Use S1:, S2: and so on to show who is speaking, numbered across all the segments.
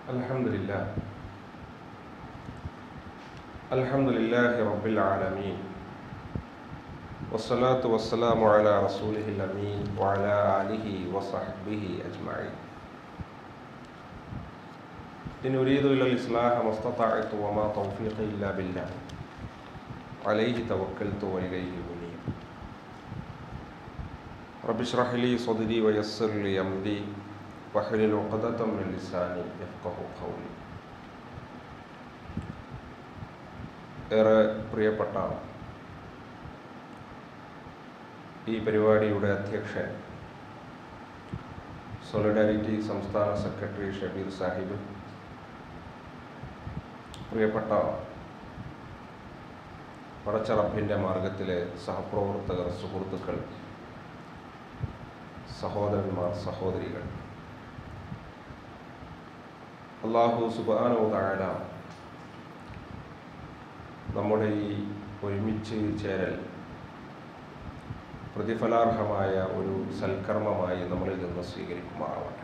S1: الحمد لله الحمد لله رب العالمين والصلاة والسلام على رسوله الأمين وعلى آله وصحبه أجمعين إن أريد إلا الإصلاح ما استطعت وما توفيقي إلا بالله عليه توكلت وإليه أنيب رب اشرح لي صدري ويسر لي أمري واحلل عقدة من لساني يفقه قولي ഏറെ പ്രിയപ്പെട്ട ഈ പരിപാടിയുടെ അധ്യക്ഷൻ സോളിഡാരിറ്റി സംസ്ഥാന സെക്രട്ടറി ഷബീർ സാഹിബ് പ്രിയപ്പെട്ട പടച്ചറപ്പിൻ്റെ മാർഗത്തിലെ സഹപ്രവർത്തകർ സുഹൃത്തുക്കൾ സഹോദരന്മാർ സഹോദരികൾ അള്ളാഹു സുബാനോ താഴ നമ്മുടെ ഈ ഒരുമിച്ച് ചേരൽ പ്രതിഫലാർഹമായ ഒരു സൽക്കർമ്മമായി നമ്മളിൽ നിന്ന് സ്വീകരിക്കുമാറാവട്ടെ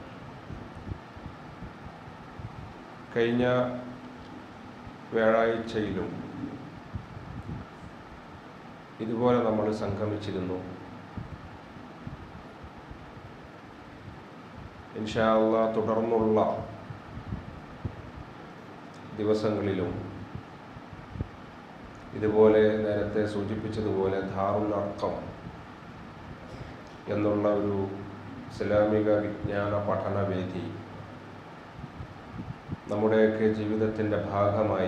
S1: കഴിഞ്ഞ വ്യാഴാഴ്ചയിലും ഇതുപോലെ നമ്മൾ സംഗമിച്ചിരുന്നു ഇൻഷാല്ല തുടർന്നുള്ള ദിവസങ്ങളിലും ഇതുപോലെ നേരത്തെ സൂചിപ്പിച്ചതുപോലെ ധാറുൽ അർക്കം എന്നുള്ള ഒരു ഇസ്ലാമിക വിജ്ഞാന പഠനവേദി നമ്മുടെയൊക്കെ ജീവിതത്തിൻ്റെ ഭാഗമായി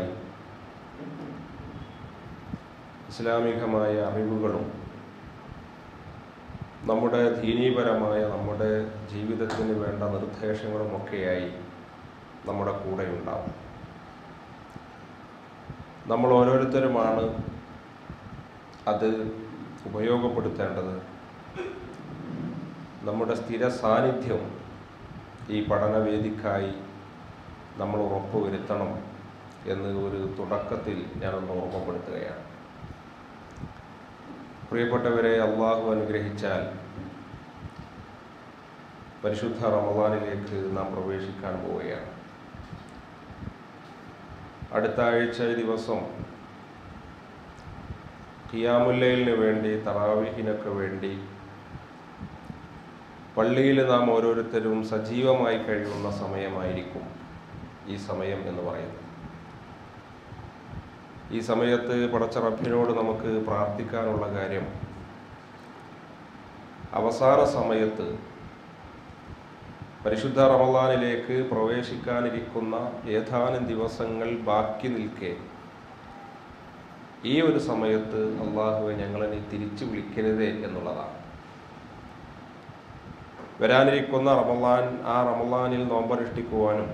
S1: ഇസ്ലാമികമായ അറിവുകളും നമ്മുടെ ദീനീപരമായ നമ്മുടെ ജീവിതത്തിന് വേണ്ട നിർദ്ദേശങ്ങളും ഒക്കെയായി നമ്മുടെ കൂടെ ഉണ്ടാവും നമ്മൾ ഓരോരുത്തരുമാണ് അത് ഉപയോഗപ്പെടുത്തേണ്ടത് നമ്മുടെ സ്ഥിര സാന്നിധ്യം ഈ പഠനവേദിക്കായി നമ്മൾ ഉറപ്പുവരുത്തണം എന്ന് ഒരു തുടക്കത്തിൽ ഞാനൊന്ന് ഓർമ്മപ്പെടുത്തുകയാണ് പ്രിയപ്പെട്ടവരെ അള്ളാഹു അനുഗ്രഹിച്ചാൽ പരിശുദ്ധ റമദാനിലേക്ക് നാം പ്രവേശിക്കാൻ പോവുകയാണ് അടുത്ത ആഴ്ച ദിവസം ഖിയാമുല്ലയിലിന് വേണ്ടി തറാവിഹിനൊക്കെ വേണ്ടി പള്ളിയിൽ നാം ഓരോരുത്തരും സജീവമായി കഴിയുന്ന സമയമായിരിക്കും ഈ സമയം എന്ന് പറയുന്നത് ഈ സമയത്ത് പടച്ചറപ്പിനോട് നമുക്ക് പ്രാർത്ഥിക്കാനുള്ള കാര്യം അവസാന സമയത്ത് പരിശുദ്ധ റമദാനിലേക്ക് പ്രവേശിക്കാനിരിക്കുന്ന ഏതാനും ദിവസങ്ങൾ ബാക്കി നിൽക്കെ ഈ ഒരു സമയത്ത് അള്ളാഹുവെ ഞങ്ങളെ തിരിച്ചു വിളിക്കരുതേ എന്നുള്ളതാണ് വരാനിരിക്കുന്ന റമദാൻ ആ റമദാനിൽ നോമ്പനുഷ്ഠിക്കുവാനും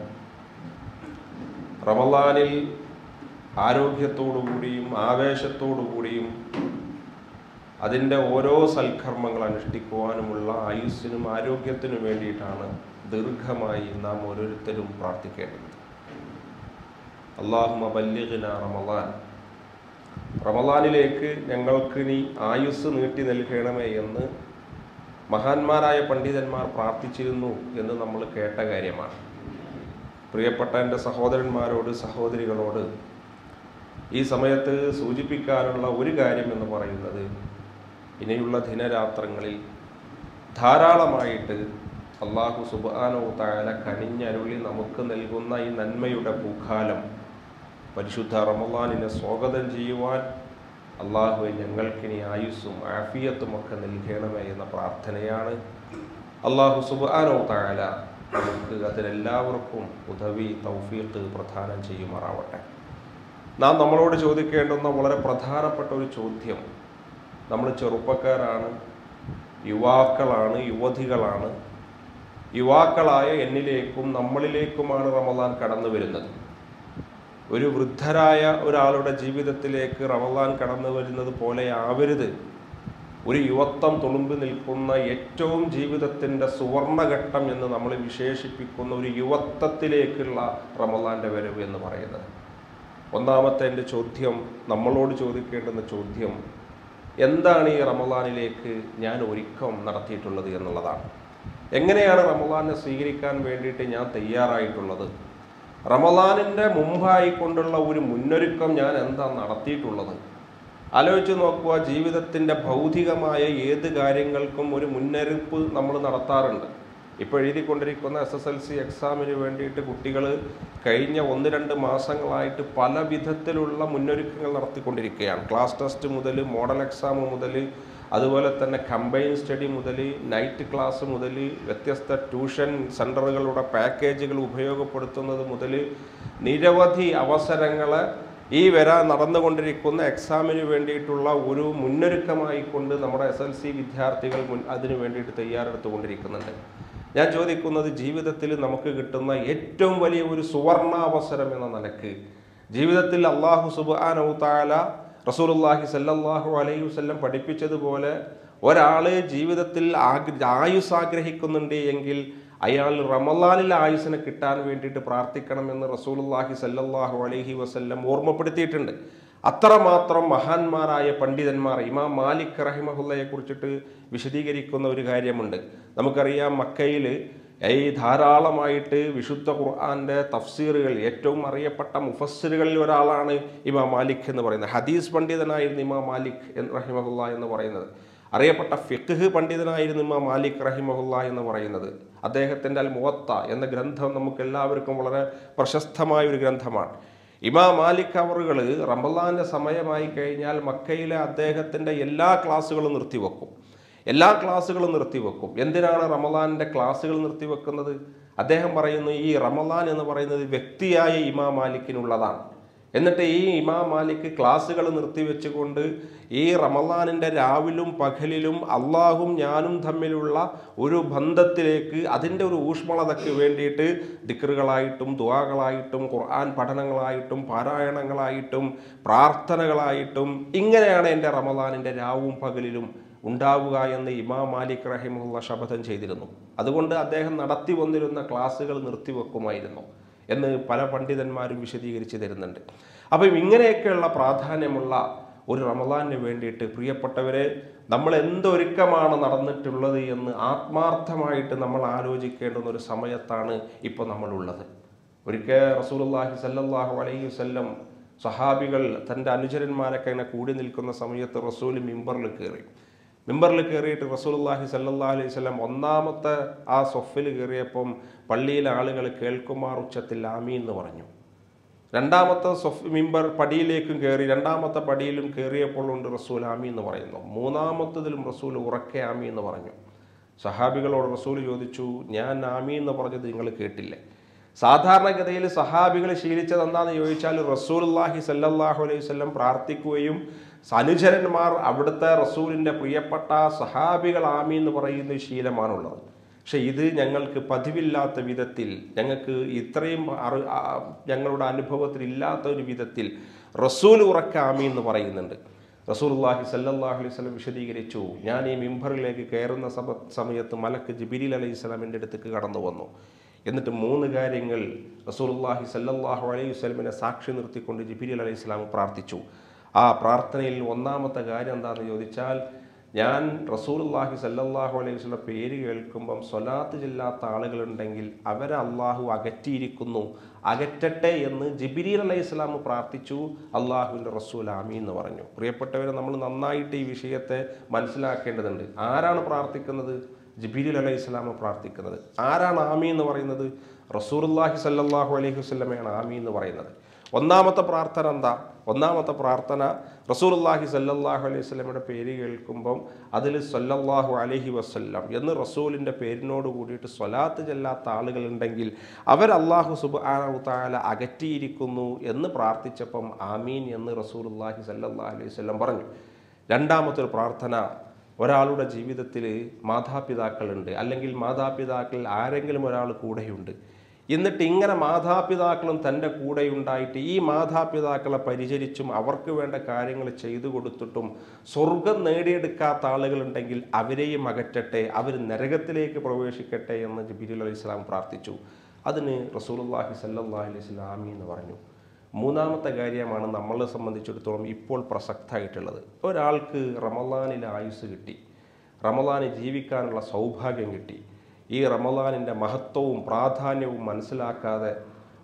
S1: റമദാനിൽ ആരോഗ്യത്തോടുകൂടിയും ആവേശത്തോടുകൂടിയും അതിൻ്റെ ഓരോ സൽക്കർമ്മങ്ങൾ അനുഷ്ഠിക്കുവാനുമുള്ള ആയുസ്സിനും ആരോഗ്യത്തിനും വേണ്ടിയിട്ടാണ് ദീർഘമായി നാം ഓരോരുത്തരും പ്രാർത്ഥിക്കേണ്ടത് അള്ളാഹു ബല്യഗിന റമദാൻ റമദാനിലേക്ക് ഞങ്ങൾക്ക് നീ ആയുസ് നീട്ടി നൽകണമേ എന്ന് മഹാന്മാരായ പണ്ഡിതന്മാർ പ്രാർത്ഥിച്ചിരുന്നു എന്ന് നമ്മൾ കേട്ട കാര്യമാണ് പ്രിയപ്പെട്ട എൻ്റെ സഹോദരന്മാരോട് സഹോദരികളോട് ഈ സമയത്ത് സൂചിപ്പിക്കാനുള്ള ഒരു കാര്യം എന്ന് പറയുന്നത് ഇനിയുള്ള ദിനരാത്രങ്ങളിൽ ധാരാളമായിട്ട് അള്ളാഹു സുബാനോ താല കനിഞ്ഞരുളി നമുക്ക് നൽകുന്ന ഈ നന്മയുടെ പൂക്കാലം പരിശുദ്ധ റമദാനിനെ സ്വാഗതം ചെയ്യുവാൻ അള്ളാഹുവെ ഞങ്ങൾക്കിനി ആയുസ്സും ആഫിയത്തും ഒക്കെ നൽകണമേ എന്ന പ്രാർത്ഥനയാണ് അള്ളാഹു സുബാനോ താല നമുക്ക് അതിനെല്ലാവർക്കും ഉദവി തൗഫീഖ് പ്രദാനം ചെയ്യുമാറാവട്ടെ നാം നമ്മളോട് ചോദിക്കേണ്ടുന്ന വളരെ പ്രധാനപ്പെട്ട ഒരു ചോദ്യം നമ്മൾ ചെറുപ്പക്കാരാണ് യുവാക്കളാണ് യുവതികളാണ് യുവാക്കളായ എന്നിലേക്കും നമ്മളിലേക്കുമാണ് റമദാൻ കടന്നു വരുന്നത് ഒരു വൃദ്ധരായ ഒരാളുടെ ജീവിതത്തിലേക്ക് റമദാൻ കടന്നു വരുന്നത് പോലെ ആവരുത് ഒരു യുവത്വം തുളുമ്പി നിൽക്കുന്ന ഏറ്റവും ജീവിതത്തിൻ്റെ സുവർണഘട്ടം എന്ന് നമ്മൾ വിശേഷിപ്പിക്കുന്ന ഒരു യുവത്വത്തിലേക്കുള്ള റമദാൻ്റെ വരവ് എന്ന് പറയുന്നത് ഒന്നാമത്തെ എൻ്റെ ചോദ്യം നമ്മളോട് ചോദിക്കേണ്ടുന്ന ചോദ്യം എന്താണ് ഈ റമദാനിലേക്ക് ഞാൻ ഒരുക്കം നടത്തിയിട്ടുള്ളത് എന്നുള്ളതാണ് എങ്ങനെയാണ് റമദാനെ സ്വീകരിക്കാൻ വേണ്ടിയിട്ട് ഞാൻ തയ്യാറായിട്ടുള്ളത് റമദാനിൻ്റെ മുമ്പായി കൊണ്ടുള്ള ഒരു മുന്നൊരുക്കം ഞാൻ എന്താ നടത്തിയിട്ടുള്ളത് ആലോചിച്ച് നോക്കുക ജീവിതത്തിൻ്റെ ഭൗതികമായ ഏത് കാര്യങ്ങൾക്കും ഒരു മുന്നറിയിപ്പ് നമ്മൾ നടത്താറുണ്ട് ഇപ്പോൾ എഴുതിക്കൊണ്ടിരിക്കുന്ന എസ് എസ് എൽ സി എക്സാമിന് വേണ്ടിയിട്ട് കുട്ടികൾ കഴിഞ്ഞ ഒന്ന് രണ്ട് മാസങ്ങളായിട്ട് പല വിധത്തിലുള്ള മുന്നൊരുക്കങ്ങൾ നടത്തിക്കൊണ്ടിരിക്കുകയാണ് ക്ലാസ് ടെസ്റ്റ് മുതൽ മോഡൽ എക്സാം മുതൽ അതുപോലെ തന്നെ കമ്പൈൻ സ്റ്റഡി മുതൽ നൈറ്റ് ക്ലാസ് മുതൽ വ്യത്യസ്ത ട്യൂഷൻ സെൻ്ററുകളുടെ പാക്കേജുകൾ ഉപയോഗപ്പെടുത്തുന്നത് മുതൽ നിരവധി അവസരങ്ങളെ ഈ വരാൻ നടന്നുകൊണ്ടിരിക്കുന്ന എക്സാമിന് വേണ്ടിയിട്ടുള്ള ഒരു മുന്നൊരുക്കമായി കൊണ്ട് നമ്മുടെ എസ് എൽ സി വിദ്യാർത്ഥികൾ മുൻ അതിനു വേണ്ടിയിട്ട് തയ്യാറെടുത്തുകൊണ്ടിരിക്കുന്നുണ്ട് ഞാൻ ചോദിക്കുന്നത് ജീവിതത്തിൽ നമുക്ക് കിട്ടുന്ന ഏറ്റവും വലിയ ഒരു സുവർണാവസരം എന്ന നിലക്ക് ജീവിതത്തിൽ അള്ളാഹു സുബാനു താല റസൂലുല്ലാഹി സല്ലല്ലാഹു അലൈഹി വസല്ലം പഠിപ്പിച്ചതുപോലെ ഒരാൾ ജീവിതത്തിൽ ആഗ്ര ആയുസ് ആഗ്രഹിക്കുന്നുണ്ട് എങ്കിൽ അയാൾ റമലാനിൽ ആയുസിനെ കിട്ടാൻ വേണ്ടിയിട്ട് പ്രാർത്ഥിക്കണമെന്ന് റസൂലുല്ലാഹി സല്ലല്ലാഹു അലൈഹി വസല്ലം ഓർമ്മപ്പെടുത്തിയിട്ടുണ്ട് അത്രമാത്രം മഹാന്മാരായ പണ്ഡിതന്മാർ ഇമാം മാലിക് റഹിമഹുല്ലയെ കുറിച്ചിട്ട് വിശദീകരിക്കുന്ന ഒരു കാര്യമുണ്ട് നമുക്കറിയാം മക്കയിൽ ഈ ധാരാളമായിട്ട് വിശുദ്ധ ഖുർആന്റെ തഫ്സീറുകൾ ഏറ്റവും അറിയപ്പെട്ട മുഫസ്സിറുകളിൽ ഒരാളാണ് ഇമാം മാലിക് എന്ന് പറയുന്നത് ഹദീസ് പണ്ഡിതനായിരുന്നു ഇമാം മാലിക് റഹിമഹുല്ല എന്ന് പറയുന്നത് അറിയപ്പെട്ട ഫിഖ് പണ്ഡിതനായിരുന്നു ഇമാം മാലിക് റഹിമഹുല്ല എന്ന് പറയുന്നത് അദ്ദേഹത്തിൻ്റെ അൽ മുവത്ത എന്ന ഗ്രന്ഥം നമുക്ക് എല്ലാവർക്കും വളരെ പ്രശസ്തമായ ഒരു ഗ്രന്ഥമാണ് ഇമാം മാലിക് അവറുകൾ റമലാന്റെ സമയമായി കഴിഞ്ഞാൽ മക്കയിലെ അദ്ദേഹത്തിൻ്റെ എല്ലാ ക്ലാസ്സുകളും നിർത്തിവെക്കും എല്ലാ ക്ലാസ്സുകളും നിർത്തിവെക്കും എന്തിനാണ് റമലാന്റെ ക്ലാസ്സുകൾ നിർത്തിവെക്കുന്നത് അദ്ദേഹം പറയുന്നു ഈ റമലാൻ എന്ന് പറയുന്നത് വ്യക്തിയായ ഇമാം മാലിക്കിനുള്ളതാണ് എന്നിട്ട് ഈ ഇമാം മാലിക് ക്ലാസ്സുകൾ നിർത്തിവെച്ചുകൊണ്ട് ഈ റമലാനിൻ്റെ രാവിലും പകലിലും അള്ളാഹും ഞാനും തമ്മിലുള്ള ഒരു ബന്ധത്തിലേക്ക് അതിൻ്റെ ഒരു ഊഷ്മളതയ്ക്ക് വേണ്ടിയിട്ട് ദിക്റുകളായിട്ടും ദുവാകളായിട്ടും ഖുർആൻ പഠനങ്ങളായിട്ടും പാരായണങ്ങളായിട്ടും പ്രാർത്ഥനകളായിട്ടും ഇങ്ങനെയാണ് എൻ്റെ റമലാനിൻ്റെ രാവും പകലിലും ഉണ്ടാവുക എന്ന് ഇമാം മാലിക് റഹിമുള്ള ശപഥം ചെയ്തിരുന്നു അതുകൊണ്ട് അദ്ദേഹം നടത്തി വന്നിരുന്ന ക്ലാസ്സുകൾ നിർത്തിവെക്കുമായിരുന്നു എന്ന് പല പണ്ഡിതന്മാരും വിശദീകരിച്ച് തരുന്നുണ്ട് അപ്പം ഇങ്ങനെയൊക്കെയുള്ള പ്രാധാന്യമുള്ള ഒരു റമദാനിന് വേണ്ടിയിട്ട് പ്രിയപ്പെട്ടവരെ നമ്മൾ എന്തൊരുക്കമാണ് നടന്നിട്ടുള്ളത് എന്ന് ആത്മാർത്ഥമായിട്ട് നമ്മൾ ആലോചിക്കേണ്ടുന്ന ഒരു സമയത്താണ് ഇപ്പോൾ നമ്മളുള്ളത് ഒരിക്കൽ റസൂലുള്ളാഹി സല്ലല്ലാഹു അലൈഹി വസല്ലം സഹാബികൾ തൻ്റെ അനുചരന്മാരൊക്കെ ഇങ്ങനെ കൂടി നിൽക്കുന്ന സമയത്ത് റസൂൽ മിമ്പറിൽ കയറി മിമ്പറിൽ കയറിയിട്ട് റസൂലുള്ളാഹി സല്ലല്ലാഹു അലൈഹി വസല്ലം ഒന്നാമത്തെ ആ സൊഫിൽ കയറിയപ്പം പള്ളിയിലെ ആളുകൾ കേൾക്കുമാർ ഉച്ചത്തിൽ ആമി എന്ന് പറഞ്ഞു രണ്ടാമത്തെ സൊഫ് മിമ്പർ പടിയിലേക്കും കയറി രണ്ടാമത്തെ പടിയിലും കയറിയപ്പോൾ ഉണ്ട് റസൂൽ ആമി എന്ന് പറയുന്നു മൂന്നാമത്തതിലും റസൂൽ ഉറക്കെ ആമി എന്ന് പറഞ്ഞു സഹാബികളോട് റസൂൽ ചോദിച്ചു ഞാൻ ആമി എന്ന് പറഞ്ഞത് നിങ്ങൾ കേട്ടില്ലേ സാധാരണഗതിയിൽ സഹാബികൾ ശീലിച്ചത് എന്താണെന്ന് ചോദിച്ചാൽ റസൂലുള്ളാഹി സല്ലല്ലാഹു അലൈഹി വസല്ലം പ്രാർത്ഥിക്കുകയും അനുചരന്മാർ അവിടുത്തെ റസൂലിൻ്റെ പ്രിയപ്പെട്ട സഹാബികൾ ആമി എന്ന് പറയുന്ന ശീലമാണുള്ളത് പക്ഷെ ഇത് ഞങ്ങൾക്ക് പതിവില്ലാത്ത വിധത്തിൽ ഞങ്ങൾക്ക് ഇത്രയും അറി ആ- ഞങ്ങളുടെ അനുഭവത്തിൽ ഇല്ലാത്ത ഒരു വിധത്തിൽ റസൂൽ ഉറക്ക ആമി എന്ന് പറയുന്നുണ്ട് റസൂലുള്ളാഹി സല്ലല്ലാഹു അലൈഹി വസല്ലം വിശദീകരിച്ചു ഞാൻ ഈ മിമ്പറിലേക്ക് കയറുന്ന സമ സമയത്ത് മലക്ക് ജിബിരിൽ അലൈഹി സ്വലാമിൻ്റെ അടുത്തേക്ക് കടന്നു വന്നു എന്നിട്ട് മൂന്ന് കാര്യങ്ങൾ റസൂലുള്ളാഹി സല്ലല്ലാഹു അലൈഹി വസല്ലമിനെ സാക്ഷി നിർത്തിക്കൊണ്ട് ജിബിരിൽ അലൈഹി സ്വലാം പ്രാർത്ഥിച്ചു ആ പ്രാർത്ഥനയിൽ ഒന്നാമത്തെ കാര്യം എന്താണെന്ന് ചോദിച്ചാൽ ഞാൻ റസൂലുള്ളാഹി സല്ലല്ലാഹു അലൈഹി വസല്ലം പേര് കേൾക്കുമ്പം സ്വലാത്ത് ചെല്ലാത്ത ആളുകളുണ്ടെങ്കിൽ അവരെ അള്ളാഹു അകറ്റിയിരിക്കുന്നു അകറ്റട്ടെ എന്ന് ജിബിരിൽ അലൈഹി സ്വലാം പ്രാർത്ഥിച്ചു അള്ളാഹുവിൻ്റെ റസൂൽ ആമി എന്ന് പറഞ്ഞു പ്രിയപ്പെട്ടവരെ നമ്മൾ നന്നായിട്ട് ഈ വിഷയത്തെ മനസ്സിലാക്കേണ്ടതുണ്ട് ആരാണ് പ്രാർത്ഥിക്കുന്നത് ജിബിരിൽ അലൈഹി സ്വലാം പ്രാർത്ഥിക്കുന്നത് ആരാണ് ആമി എന്ന് പറയുന്നത് റസൂലുള്ളാഹി സല്ലല്ലാഹു അലൈഹി വസല്ലമയാണ് ആമി എന്ന് പറയുന്നത് ഒന്നാമത്തെ പ്രാർത്ഥന എന്താ ഒന്നാമത്തെ പ്രാർത്ഥന റസൂലുള്ളാഹി സല്ലല്ലാഹു അലൈഹി വസല്ലമയുടെ പേര് കേൾക്കുമ്പം അതിൽ സല്ലല്ലാഹു അലൈഹി വസല്ലം എന്ന് റസൂലിൻ്റെ പേരിനോട് കൂടിയിട്ട് സ്വലാത്ത് ചെല്ലാത്ത ആളുകളുണ്ടെങ്കിൽ അവർ അള്ളാഹു സുബ്ഹാനഹു തആല അകറ്റിയിരിക്കുന്നു എന്ന് പ്രാർത്ഥിച്ചപ്പം ആമീൻ എന്ന് റസൂലുള്ളാഹി സല്ലല്ലാഹു അലൈഹി വസല്ലം പറഞ്ഞു രണ്ടാമത്തെ ഒരു പ്രാർത്ഥന ഒരാളുടെ ജീവിതത്തിൽ മാതാപിതാക്കളുണ്ട് അല്ലെങ്കിൽ മാതാപിതാക്കൾ ആരെങ്കിലും ഒരാൾ കൂടെയുണ്ട് എന്നിട്ട് ഇങ്ങനെ മാതാപിതാക്കളും തൻ്റെ കൂടെയുണ്ടായിട്ട് ഈ മാതാപിതാക്കളെ പരിചരിച്ചും അവർക്ക് വേണ്ട കാര്യങ്ങൾ ചെയ്തു കൊടുത്തിട്ടും സ്വർഗം നേടിയെടുക്കാത്ത ആളുകളുണ്ടെങ്കിൽ അവരെയും അകറ്റട്ടെ അവർ നരകത്തിലേക്ക് പ്രവേശിക്കട്ടെ എന്ന് ജിബിരി അലൈഹി സ്വലാം പ്രാർത്ഥിച്ചു അതിന് റസൂലുള്ളാഹി സല്ലല്ലാഹു അലൈഹി വസല്ലം ആമീൻ എന്ന് പറഞ്ഞു മൂന്നാമത്തെ കാര്യമാണ് നമ്മളെ സംബന്ധിച്ചിടത്തോളം ഇപ്പോൾ പ്രസക്തമായിട്ടുള്ളത് ഒരാൾക്ക് റമലാനിൽ ആയുസ് കിട്ടി റമലാന് ജീവിക്കാനുള്ള സൗഭാഗ്യം കിട്ടി ഈ റമലാനിൻ്റെ മഹത്വവും പ്രാധാന്യവും മനസ്സിലാക്കാതെ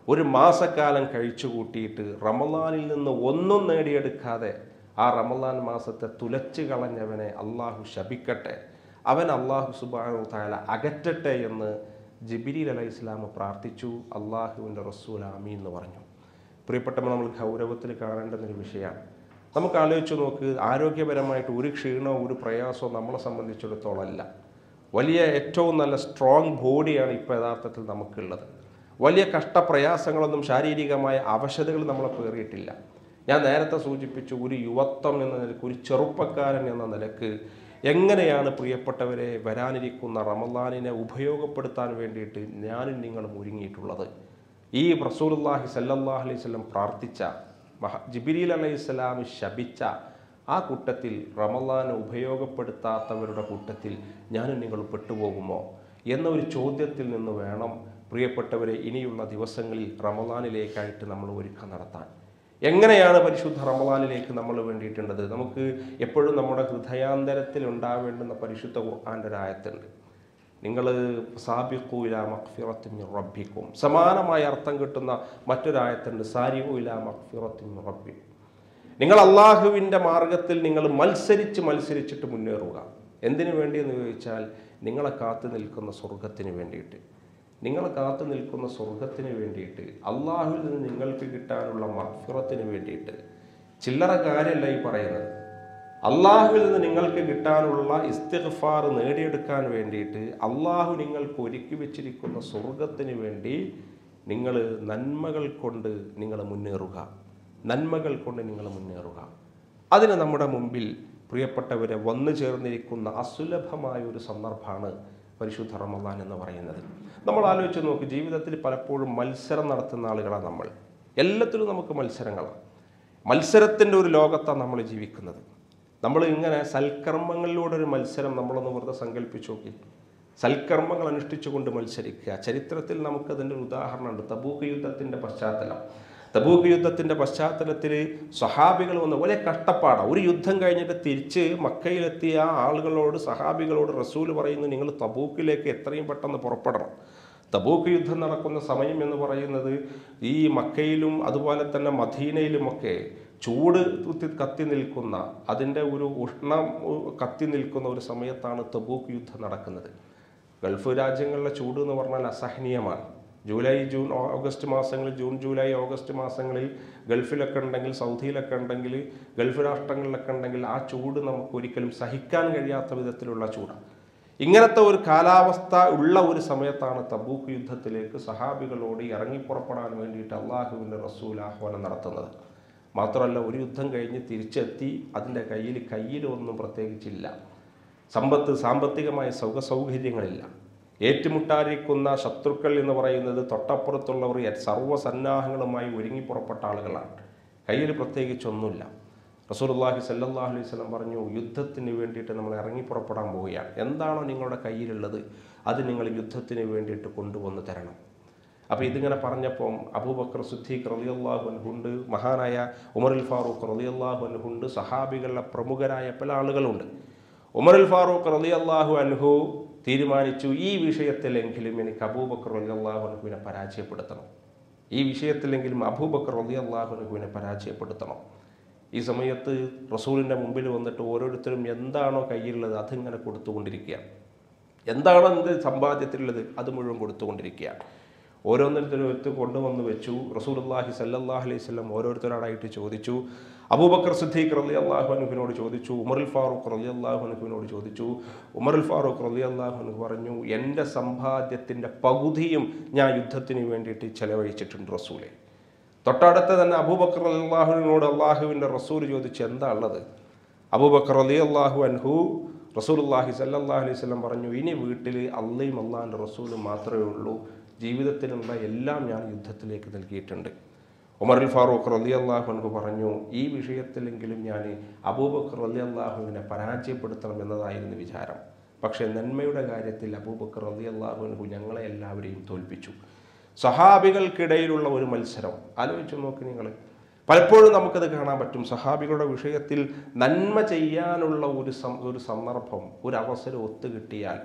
S1: ഒരു മാസക്കാലം കഴിച്ചു കൂട്ടിയിട്ട് റമലാനിൽ നിന്ന് ഒന്നും നേടിയെടുക്കാതെ ആ റമലാൻ മാസത്തെ തുലച്ചു കളഞ്ഞവനെ അള്ളാഹു ശപിക്കട്ടെ അവൻ അള്ളാഹു സുബാനു താല അകറ്റട്ടെ എന്ന് ജിബിരി അലൈഹി ഇസ്ലാം പ്രാർത്ഥിച്ചു അള്ളാഹുവിൻ്റെ റസൂൽ ആമീൻ എന്ന് പറഞ്ഞു പ്രിയപ്പെട്ടവർ നമ്മൾ ഗൗരവത്തിൽ കാണേണ്ടുന്നൊരു വിഷയമാണ് നമുക്ക് ആലോചിച്ച് നോക്ക് ആരോഗ്യപരമായിട്ട് ഒരു ക്ഷീണമോ ഒരു പ്രയാസമോ നമ്മളെ സംബന്ധിച്ചിടത്തോളം അല്ല വലിയ ഏറ്റവും നല്ല സ്ട്രോങ് ബോഡിയാണ് ഇപ്പോൾ യഥാർത്ഥത്തിൽ നമുക്കുള്ളത് വലിയ കഷ്ടപ്രയാസങ്ങളൊന്നും ശാരീരികമായ അവശതകൾ നമ്മളെ പേറിയിട്ടില്ല ഞാൻ നേരത്തെ സൂചിപ്പിച്ചു ഒരു യുവത്വം എന്ന നിലക്ക് ഒരു ചെറുപ്പക്കാരൻ എന്ന നിലക്ക് എങ്ങനെയാണ് പ്രിയപ്പെട്ടവരെ വരാനിരിക്കുന്ന റമദാനിനെ ഉപയോഗപ്പെടുത്താൻ വേണ്ടിയിട്ട് ഞാനും നിങ്ങളും ഒരുങ്ങിയിട്ടുള്ളത് ഈ റസൂലുള്ളാഹി സല്ലല്ലാഹു അലൈഹി വസല്ലം പ്രാർത്ഥിച്ച മഹ ജിബിരിൽ അലൈഹി സ്വലാം ശപിച്ച ആ കൂട്ടത്തിൽ റമദാൻ ഉപയോഗപ്പെടുത്താത്തവരുടെ കൂട്ടത്തിൽ ഞാനും നിങ്ങൾ പെട്ടുപോകുമോ എന്ന ഒരു ചോദ്യത്തിൽ നിന്ന് വേണം പ്രിയപ്പെട്ടവരെ ഇനിയുള്ള ദിവസങ്ങളിൽ റമദാനിലേക്കായിട്ട് നമ്മൾ ഒരുക്കം നടത്താൻ എങ്ങനെയാണ് പരിശുദ്ധ റമദാനിലേക്ക് നമ്മൾ വേണ്ടിയിട്ടുള്ളത് നമുക്ക് എപ്പോഴും നമ്മുടെ ഹൃദയാന്തരത്തിൽ ഉണ്ടാവേണ്ടുന്ന പരിശുദ്ധ ഖുർആൻ്റെ ഒരു ആയത്തുണ്ട് നിങ്ങൾ സാബിഖൂല മഖ്ഫിറത്തിൻ മിർ റബ്ബിക്കും സമാനമായ അർത്ഥം കിട്ടുന്ന മറ്റൊരായത്തുണ്ട് സാരിഖൂല മഖ്ഫിറത്തിൻ മിർ റബ്ബിക്കും നിങ്ങൾ അള്ളാഹുവിൻ്റെ മാർഗത്തിൽ നിങ്ങൾ മത്സരിച്ച് മത്സരിച്ചിട്ട് മുന്നേറുക എന്തിനു വേണ്ടിയെന്ന് ചോദിച്ചാൽ നിങ്ങളെ കാത്തു നിൽക്കുന്ന സ്വർഗത്തിന് വേണ്ടിയിട്ട് നിങ്ങളെ കാത്തു നിൽക്കുന്ന സ്വർഗത്തിന് വേണ്ടിയിട്ട് അള്ളാഹുവിൽ നിന്ന് നിങ്ങൾക്ക് കിട്ടാനുള്ള മഫിറത്തിന് വേണ്ടിയിട്ട് ചില്ലറ കാര്യമല്ല ഈ പറയുന്നത് അള്ളാഹുവിൽ നിന്ന് നിങ്ങൾക്ക് കിട്ടാനുള്ള ഇസ്തിഗ്ഫാർ നേടിയെടുക്കാൻ വേണ്ടിയിട്ട് അള്ളാഹു നിങ്ങൾക്ക് ഒരുക്കി വെച്ചിരിക്കുന്ന സ്വർഗത്തിന് വേണ്ടി നിങ്ങൾ നന്മകൾ കൊണ്ട് നിങ്ങൾ മുന്നേറുക നന്മകൾ കൊണ്ട് നിങ്ങൾ മുന്നേറുക അതിന് നമ്മുടെ മുമ്പിൽ പ്രിയപ്പെട്ടവരെ വന്നു ചേർന്നിരിക്കുന്ന അസുലഭമായ ഒരു സന്ദർഭമാണ് പരിശുദ്ധ റമദാൻ എന്ന് പറയുന്നത് നമ്മൾ ആലോചിച്ച് നോക്ക് ജീവിതത്തിൽ പലപ്പോഴും മത്സരം നടത്തുന്ന ആളുകളാണ് നമ്മൾ എല്ലാത്തിലും നമുക്ക് മത്സരങ്ങളാണ് മത്സരത്തിൻ്റെ ഒരു ലോകത്താണ് നമ്മൾ ജീവിക്കുന്നത് നമ്മൾ ഇങ്ങനെ സൽക്കർമ്മങ്ങളിലൂടെ ഒരു മത്സരം നമ്മളൊന്ന് വെറുതെ സങ്കല്പിച്ച് നോക്കി സൽക്കർമ്മങ്ങൾ അനുഷ്ഠിച്ചുകൊണ്ട് മത്സരിക്കുക ചരിത്രത്തിൽ നമുക്കതിൻ്റെ ഒരു ഉദാഹരണമുണ്ട് തബൂക്ക് യുദ്ധത്തിൻ്റെ പശ്ചാത്തലം തബൂക്ക് യുദ്ധത്തിൻ്റെ പശ്ചാത്തലത്തിൽ സഹാബികൾ വന്ന് വലിയ കഷ്ടപ്പാടാണ് ഒരു യുദ്ധം കഴിഞ്ഞിട്ട് തിരിച്ച് മക്കയിലെത്തിയ ആ ആളുകളോട് സഹാബികളോട് റസൂൽ പറയുന്നു നിങ്ങൾ തബൂക്കിലേക്ക് എത്രയും പെട്ടെന്ന് പുറപ്പെടണം തബൂക്ക് യുദ്ധം നടക്കുന്ന സമയം എന്ന് പറയുന്നത് ഈ മക്കയിലും അതുപോലെ തന്നെ മദീനയിലുമൊക്കെ ചൂട് കുത്തി- കത്തി നിൽക്കുന്ന അതിൻ്റെ ഒരു ഉഷ്ണം ഉ- കത്തി നിൽക്കുന്ന ഒരു സമയത്താണ് തബൂക്ക് യുദ്ധം നടക്കുന്നത് ഗൾഫ് രാജ്യങ്ങളിലെ ചൂട് എന്ന് പറഞ്ഞാൽ അസഹനീയമാണ് ജൂലൈ ജൂൺ ഓ- ഓഗസ്റ്റ് മാസങ്ങളിൽ ജൂൺ ജൂലൈ ഓഗസ്റ്റ് മാസങ്ങളിൽ ഗൾഫിലൊക്കെ ഉണ്ടെങ്കിൽ സൗദിയിലൊക്കെ ഉണ്ടെങ്കിൽ ഗൾഫ് രാഷ്ട്രങ്ങളിലൊക്കെ ഉണ്ടെങ്കിൽ ആ ചൂട് നമുക്ക് ഒരിക്കലും സഹിക്കാൻ കഴിയാത്ത വിധത്തിലുള്ള ചൂടാണ് ഇങ്ങനത്തെ ഒരു കാലാവസ്ഥ ഉള്ള ഒരു സമയത്താണ് തബൂക്ക് യുദ്ധത്തിലേക്ക് സഹാബികളോട് ഇറങ്ങി പുറപ്പെടാൻ വേണ്ടിയിട്ട് അള്ളാഹുവിൻ്റെ റസൂൽ ആഹ്വാനം നടത്തുന്നത് മാത്രമല്ല ഒരു യുദ്ധം കഴിഞ്ഞ് തിരിച്ചെത്തി അതിൻ്റെ കയ്യിൽ കയ്യിലൊന്നും പ്രത്യേകിച്ചില്ല സമ്പത്ത് സാമ്പത്തികമായ സുഖ സൗകര്യങ്ങളില്ല ഏറ്റുമുട്ടാതിരിക്കുന്ന ശത്രുക്കൾ എന്ന് പറയുന്നത് തൊട്ടപ്പുറത്തുള്ളവർ സർവ്വസന്നാഹങ്ങളുമായി ഒരുങ്ങി പുറപ്പെട്ട ആളുകളാണ് കയ്യിൽ പ്രത്യേകിച്ചൊന്നുമില്ല റസൂലുള്ളാഹി സല്ലല്ലാഹു അലൈഹി വസല്ലം പറഞ്ഞു യുദ്ധത്തിന് വേണ്ടിയിട്ട് നമ്മൾ ഇറങ്ങി പുറപ്പെടാൻ പോവുകയാണ് എന്താണോ നിങ്ങളുടെ കയ്യിലുള്ളത് അത് നിങ്ങൾ യുദ്ധത്തിന് വേണ്ടിയിട്ട് കൊണ്ടുവന്ന് തരണം അപ്പോൾ ഇതിങ്ങനെ പറഞ്ഞപ്പം അബൂബക്കർ സുദ്ദീഖ് റളിയല്ലാഹു അൻഹുണ്ട് മഹാനായ ഉമറുൽ ഫാറൂഖ് റളിയല്ലാഹു അൻഹുണ്ട് സഹാബികളുടെ പ്രമുഖരായ പല ആളുകളുണ്ട് ഉമറുൽ ഫാറൂഖ് റളിയല്ലാഹു അൻഹു തീരുമാനിച്ചു ഈ വിഷയത്തിലെങ്കിലും എനിക്ക് അബൂബക്കർ റളിയല്ലാഹു അൻഹുവിനെ പരാജയപ്പെടുത്തണം ഈ വിഷയത്തിലെങ്കിലും അബൂബക്കർ റളിയല്ലാഹു അൻഹുവിനെ പരാജയപ്പെടുത്തണം ഈ സമയത്ത് റസൂലിൻ്റെ മുമ്പിൽ വന്നിട്ട് ഓരോരുത്തരും എന്താണോ കയ്യിലുള്ളത് അതിങ്ങനെ കൊടുത്തുകൊണ്ടിരിക്കുകയാണ് എന്താണോ എന്ത് സമ്പാദ്യത്തിലുള്ളത് അത് മുഴുവൻ കൊടുത്തുകൊണ്ടിരിക്കുകയാണ് ഓരോരുത്തരും എടുത്ത് കൊണ്ടുവന്ന് വെച്ചു റസൂലുള്ളാഹി സല്ലല്ലാഹു അലൈഹി വസല്ലം ഓരോരുത്തരോടായിട്ട് ചോദിച്ചു അബൂബക്കർ സിദ്ദീഖ് റളി അള്ളാഹു അനുഹിനോട് ചോദിച്ചു ഉമറുൽ ഫാറൂഖ് റളി അള്ളാഹു അനുഹിനോട് ചോദിച്ചു ഉമറുൽ ഫാറൂഖ് റളി അള്ളാഹു അനുഹ് പറഞ്ഞു എൻ്റെ സമ്പാദ്യത്തിൻ്റെ പകുതിയും ഞാൻ യുദ്ധത്തിന് വേണ്ടിയിട്ട് ചെലവഴിച്ചിട്ടുണ്ട് റസൂലെ തൊട്ടടുത്ത് തന്നെ അബൂബക്കർ അള്ളാഹുവിനോട് അള്ളാഹുവിൻ്റെ റസൂൽ ചോദിച്ചു എന്താ ഉള്ളത് അബൂബക്കർ അലി അള്ളാഹു അൻഹു റസൂലുള്ളാഹി സല്ലല്ലാഹു അലൈഹി വസല്ലം പറഞ്ഞു ഇനി വീട്ടിൽ അള്ളയും അള്ളാഹിൻ്റെ റസൂലും മാത്രമേ ഉള്ളൂ ജീവിതത്തിനുള്ള എല്ലാം ഞാൻ യുദ്ധത്തിലേക്ക് നൽകിയിട്ടുണ്ട് ഉമറുൽ ഫാറൂഖ് റലി അള്ളാഹു അൻഹു പറഞ്ഞു ഈ വിഷയത്തിലെങ്കിലും ഞാൻ അബൂബക്കർ റലി അള്ളാഹുവിനെ പരാജയപ്പെടുത്തണം എന്നതായിരുന്നു വിചാരം പക്ഷേ നന്മയുടെ കാര്യത്തിൽ അബൂബക്കർ റലി അള്ളാഹു അൻഹു ഞങ്ങളെ എല്ലാവരെയും തോൽപ്പിച്ചു സഹാബികൾക്കിടയിലുള്ള ഒരു മത്സരം ആലോചിച്ച് നോക്ക് നിങ്ങൾ പലപ്പോഴും നമുക്കത് കാണാൻ പറ്റും സഹാബികളുടെ വിഷയത്തിൽ നന്മ ചെയ്യാനുള്ള ഒരു സം ഒരു സന്ദർഭം ഒരു അവസരം ഒത്തുകിട്ടിയാൽ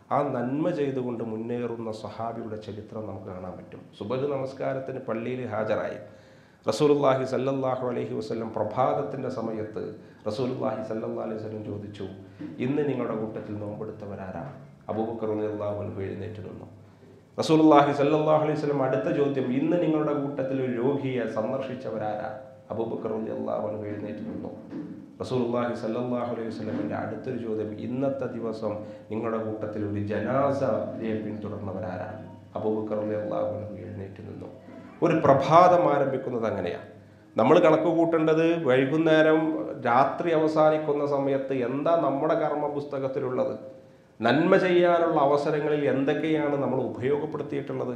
S1: ആ നന്മ ചെയ്തുകൊണ്ട് മുന്നേറുന്ന സഹാബിയുടെ ചരിത്രം നമുക്ക് കാണാൻ പറ്റും സുബഹ് നമസ്കാരത്തിന് പള്ളിയിൽ ഹാജരായി റസൂലുള്ളാഹി സല്ലല്ലാഹു അലൈഹി വസല്ലം പ്രഭാതത്തിൻ്റെ സമയത്ത് റസൂലുള്ളാഹി സല്ലല്ലാഹു അലൈഹി വസല്ലം ചോദിച്ചു ഇന്ന് നിങ്ങളുടെ കൂട്ടത്തിൽ നോമ്പെടുത്തവരാരാ അബൂബക്കർ റളിയല്ലാഹു അൻഹു എഴുന്നേറ്റ് നിന്നു റസൂലുള്ളാഹി സല്ലല്ലാഹു അലൈഹി വസല്ലം അടുത്ത ചോദ്യം ഇന്ന് നിങ്ങളുടെ കൂട്ടത്തിൽ ഒരു രോഗിയെ സന്ദർശിച്ചവരാരാ അബൂബക്കർ റളിയല്ലാഹു അൻഹു എഴുന്നേറ്റ് നിന്നു റസൂലുള്ളാഹി സല്ലല്ലാഹു അലൈഹി വസല്ലമിന്റെ അടുത്തൊരു ചോദ്യം ഇന്നത്തെ ദിവസം നിങ്ങളുടെ കൂട്ടത്തിൽ ഒരു ജനാസയെ പിന്തുടർന്നവരാരാ അബൂബക്കർ റളിയല്ലാഹു അൻഹു എഴുന്നേറ്റ് നിന്നു ഒരു പ്രഭാതം ആരംഭിക്കുന്നത് അങ്ങനെയാണ് നമ്മൾ കണക്ക് കൂട്ടേണ്ടത് വൈകുന്നേരം രാത്രി അവസാനിക്കുന്ന സമയത്ത് എന്താ നമ്മുടെ കർമ്മ പുസ്തകത്തിലുള്ളത് നന്മ ചെയ്യാനുള്ള അവസരങ്ങളിൽ എന്തൊക്കെയാണ് നമ്മൾ ഉപയോഗപ്പെടുത്തിയിട്ടുള്ളത്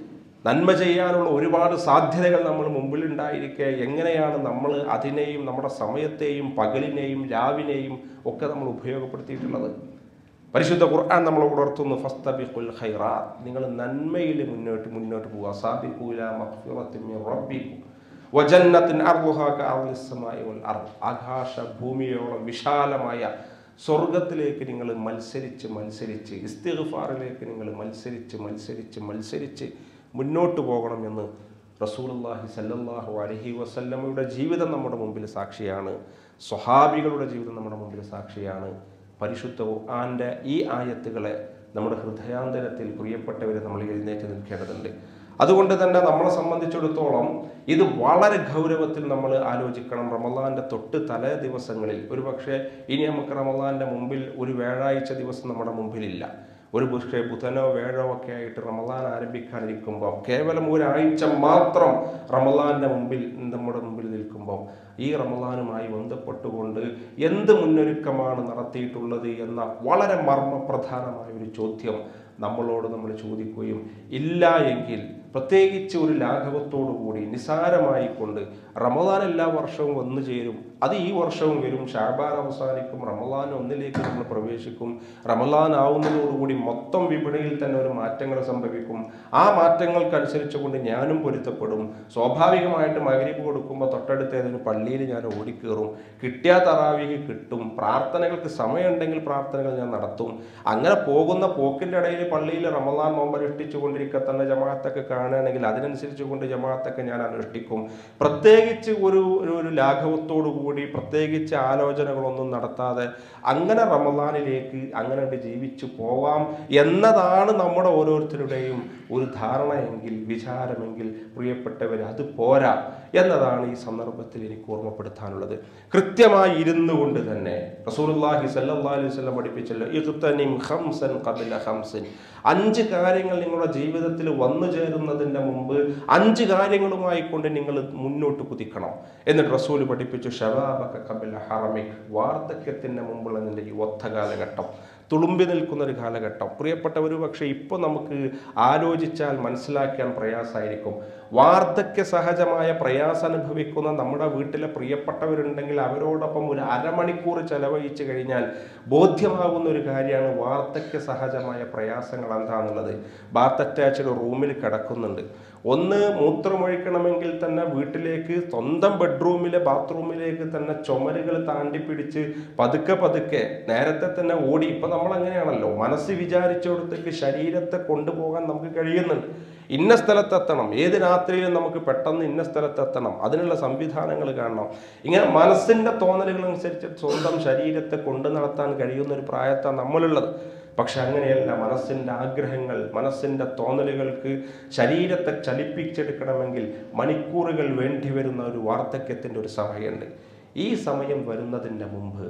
S1: നന്മ ചെയ്യാനുള്ള ഒരുപാട് സാധ്യതകൾ നമ്മൾ മുമ്പിൽ ഉണ്ടായിരിക്കെ എങ്ങനെയാണ് നമ്മൾ അതിനെയും നമ്മുടെ സമയത്തെയും പകലിനെയും രാവിനെയും ഒക്കെ നമ്മൾ ഉപയോഗപ്പെടുത്തിയിട്ടുള്ളത് പരിശുദ്ധ ഖുർആൻ നമ്മൾ ഉണർത്തുന്നു ഫസ്തബിഖുൽ ഖൈറാത്ത് നിങ്ങൾ നന്മയിൽ മുന്നോട്ട് മുന്നോട്ട് പോവുക സാബിഖൂല മഗ്ഫിറത്തിൻ മിൻ റബ്ബിക്കും വജന്നത്തിൻ അർളുഹാ കഅർളിസ് സമാഇ വൽ അർദ് ആകാശ ഭൂമിയോളം വിശാലമായ സ്വർഗത്തിലേക്ക് നിങ്ങൾ മത്സരിച്ച് മത്സരിച്ച് ഇസ്തിഗ്ഫാറിലേക്ക് നിങ്ങൾ മത്സരിച്ച് മത്സരിച്ച് മത്സരിച്ച് മുന്നോട്ട് പോകണം എന്ന് റസൂലുള്ളാഹി സല്ലല്ലാഹു അലൈഹി വസല്ലമയുടെ ജീവിതം നമ്മുടെ മുമ്പിൽ സാക്ഷിയാണ് സ്വഹാബികളുടെ ജീവിതം നമ്മുടെ മുമ്പിൽ സാക്ഷിയാണ് പരിശുദ്ധ ഖുർആന്റെ ഈ ആയത്തുകളെ നമ്മുടെ ഹൃദയാന്തരത്തിൽ പ്രിയപ്പെട്ടവരെ നമ്മൾ എഴുന്നേറ്റ് നിൽക്കേണ്ടതുണ്ട് അതുകൊണ്ട് തന്നെ നമ്മളെ സംബന്ധിച്ചിടത്തോളം ഇത് വളരെ ഗൗരവത്തിൽ നമ്മൾ ആലോചിക്കണം റമലാന്റെ തൊട്ട് തലേ ദിവസങ്ങളിൽ ഒരു പക്ഷേ ഇനി നമുക്ക് റമലാന്റെ മുമ്പിൽ ഒരു വ്യാഴാഴ്ച ദിവസം നമ്മുടെ മുമ്പിലില്ല ഒരു പക്ഷേ ബുധനോ വേഴോ ഒക്കെ ആയിട്ട് റമലാൻ ആരംഭിക്കാനിരിക്കുമ്പോൾ കേവലം ഒരാഴ്ച മാത്രം റമലാന്റെ മുമ്പിൽ നമ്മുടെ മുമ്പിൽ നിൽക്കുമ്പോൾ ഈ റമലാനുമായി ബന്ധപ്പെട്ടുകൊണ്ട് എന്ത് മുന്നൊരുക്കമാണ് നടത്തിയിട്ടുള്ളത് എന്ന വളരെ മർമ്മപ്രധാനമായ ഒരു ചോദ്യം നമ്മളോട് നമ്മൾ ചോദിക്കുകയും ഇല്ല എങ്കിൽ പ്രത്യേകിച്ച് ഒരു ലാഘവത്തോടു കൂടി നിസാരമായിക്കൊണ്ട് റമദാൻ എല്ലാ വർഷവും വന്നു ചേരും അത് ഈ വർഷവും വരും ഷാബാൻ അവസാനിക്കും റമദാൻ ഒന്നിലേക്ക് നമ്മൾ പ്രവേശിക്കും റമദാൻ ആവുന്നതോടുകൂടി മൊത്തം വിപണിയിൽ തന്നെ ഒരു മാറ്റങ്ങൾ സംഭവിക്കും ആ മാറ്റങ്ങൾക്കനുസരിച്ചുകൊണ്ട് ഞാനും പൊരുത്തപ്പെടും സ്വാഭാവികമായിട്ട് മകരീബ് കൊടുക്കുമ്പോൾ തൊട്ടടുത്ത് ഏതെങ്കിലും പള്ളിയിൽ ഞാൻ ഓടിക്കേറും കിട്ടിയ തറാവിക്ക് കിട്ടും പ്രാർത്ഥനകൾക്ക് സമയമുണ്ടെങ്കിൽ പ്രാർത്ഥനകൾ ഞാൻ നടത്തും അങ്ങനെ പോകുന്ന പോക്കിൻ്റെ ഇടയിൽ പള്ളിയിൽ റമദാൻ നോമ്പ് അനുഷ്ഠിച്ചു കൊണ്ടിരിക്കെ തന്നെ ജമാഅത്തൊക്കെ കാണുകയാണെങ്കിൽ അതിനനുസരിച്ച് കൊണ്ട് ജമാഅത്തൊക്കെ ഞാൻ അനുഷ്ഠിക്കും പ്രത്യേകിച്ച് ഒരു ഒരു- ഒരു ലാഘവത്തോടു കൂടി പ്രത്യേകിച്ച് ആലോചനകളൊന്നും നടത്താതെ അങ്ങനെ റമദാനിലേക്ക് അങ്ങനെ അങ്ങട് ജീവിച്ചു പോവാം എന്നതാണ് നമ്മുടെ ഓരോരുത്തരുടെയും ഒരു ധാരണയെങ്കിൽ വിചാരമെങ്കിൽ പ്രിയപ്പെട്ടവർ അത് പോരാ എന്നതാണ് ഈ സന്ദർഭത്തിൽ എനിക്ക് ഓർമ്മപ്പെടുത്താനുള്ളത് കൃത്യമായി ഇരുന്നു കൊണ്ട് തന്നെ റസൂലുള്ളാഹി സല്ലല്ലാഹു അലൈഹി വസല്ലം പഠിപ്പിച്ചല്ലോ ഇഖ്തനിം ഖംസൻ ഖബ്ല ഖംസിൻ അഞ്ച് കാര്യങ്ങൾ നിങ്ങളുടെ ജീവിതത്തിൽ വന്നു ചേരുന്നതിൻ്റെ മുമ്പ് അഞ്ച് കാര്യങ്ങളുമായി കൊണ്ട് നിങ്ങൾ മുന്നോട്ട് കുതിക്കണം എന്നിട്ട് റസൂൽ പഠിപ്പിച്ചു ഷബാബക ഖബ്ല ഹറമിക് വാർദ്ധക്യത്തിന് മുമ്പുള്ള നിന്റെ യുവത്വ കാലഘട്ടം തുളുമ്പി നിൽക്കുന്ന ഒരു കാലഘട്ടം പ്രിയപ്പെട്ടവർ പക്ഷേ ഇപ്പോൾ നമുക്ക് ആലോചിച്ചാൽ മനസ്സിലാക്കാൻ പ്രയാസമായിരിക്കും വാർദ്ധക്യ സഹജമായ പ്രയാസം അനുഭവിക്കുന്ന നമ്മുടെ വീട്ടിലെ പ്രിയപ്പെട്ടവരുണ്ടെങ്കിൽ അവരോടൊപ്പം ഒരു അരമണിക്കൂർ ചെലവഴിച്ചു കഴിഞ്ഞാൽ ബോധ്യമാകുന്ന ഒരു കാര്യമാണ് വാർദ്ധക്യ സഹജമായ പ്രയാസങ്ങൾ എന്താണെന്നുള്ളത് ബാത്ത് അറ്റാച്ച്ഡ് റൂമിൽ കിടക്കുന്നുണ്ട് ഒന്ന് മൂത്രമൊഴിക്കണമെങ്കിൽ തന്നെ വീട്ടിലേക്ക് സ്വന്തം ബെഡ്റൂമിലെ ബാത്റൂമിലേക്ക് തന്നെ ചുമരുകൾ താണ്ടി പിടിച്ച് പതുക്കെ പതുക്കെ നേരത്തെ തന്നെ ഓടി ഇപ്പൊ നമ്മൾ അങ്ങനെയാണല്ലോ മനസ്സ് വിചാരിച്ചിടത്തേക്ക് ശരീരത്തെ കൊണ്ടുപോകാൻ നമുക്ക് കഴിയുന്നുണ്ട് ഇന്ന സ്ഥലത്തെത്തണം ഏത് രാത്രിയിലും നമുക്ക് പെട്ടെന്ന് ഇന്ന സ്ഥലത്തെത്തണം അതിനുള്ള സംവിധാനങ്ങൾ കാണണം ഇങ്ങനെ മനസ്സിന്റെ തോന്നലുകൾ അനുസരിച്ച് സ്വന്തം ശരീരത്തെ കൊണ്ടു നടത്താൻ കഴിയുന്ന ഒരു പ്രായത്താണ് നമ്മളുള്ളത് പക്ഷെ അങ്ങനെയല്ല മനസ്സിൻ്റെ ആഗ്രഹങ്ങൾ മനസ്സിൻ്റെ തോന്നലുകൾക്ക് ശരീരത്തെ ചലിപ്പിച്ചെടുക്കണമെങ്കിൽ മണിക്കൂറുകൾ വേണ്ടിവരുന്ന ഒരു വാർദ്ധക്യത്തിൻ്റെ ഒരു സമയമുണ്ട് ഈ സമയം വരുന്നതിൻ്റെ മുമ്പ്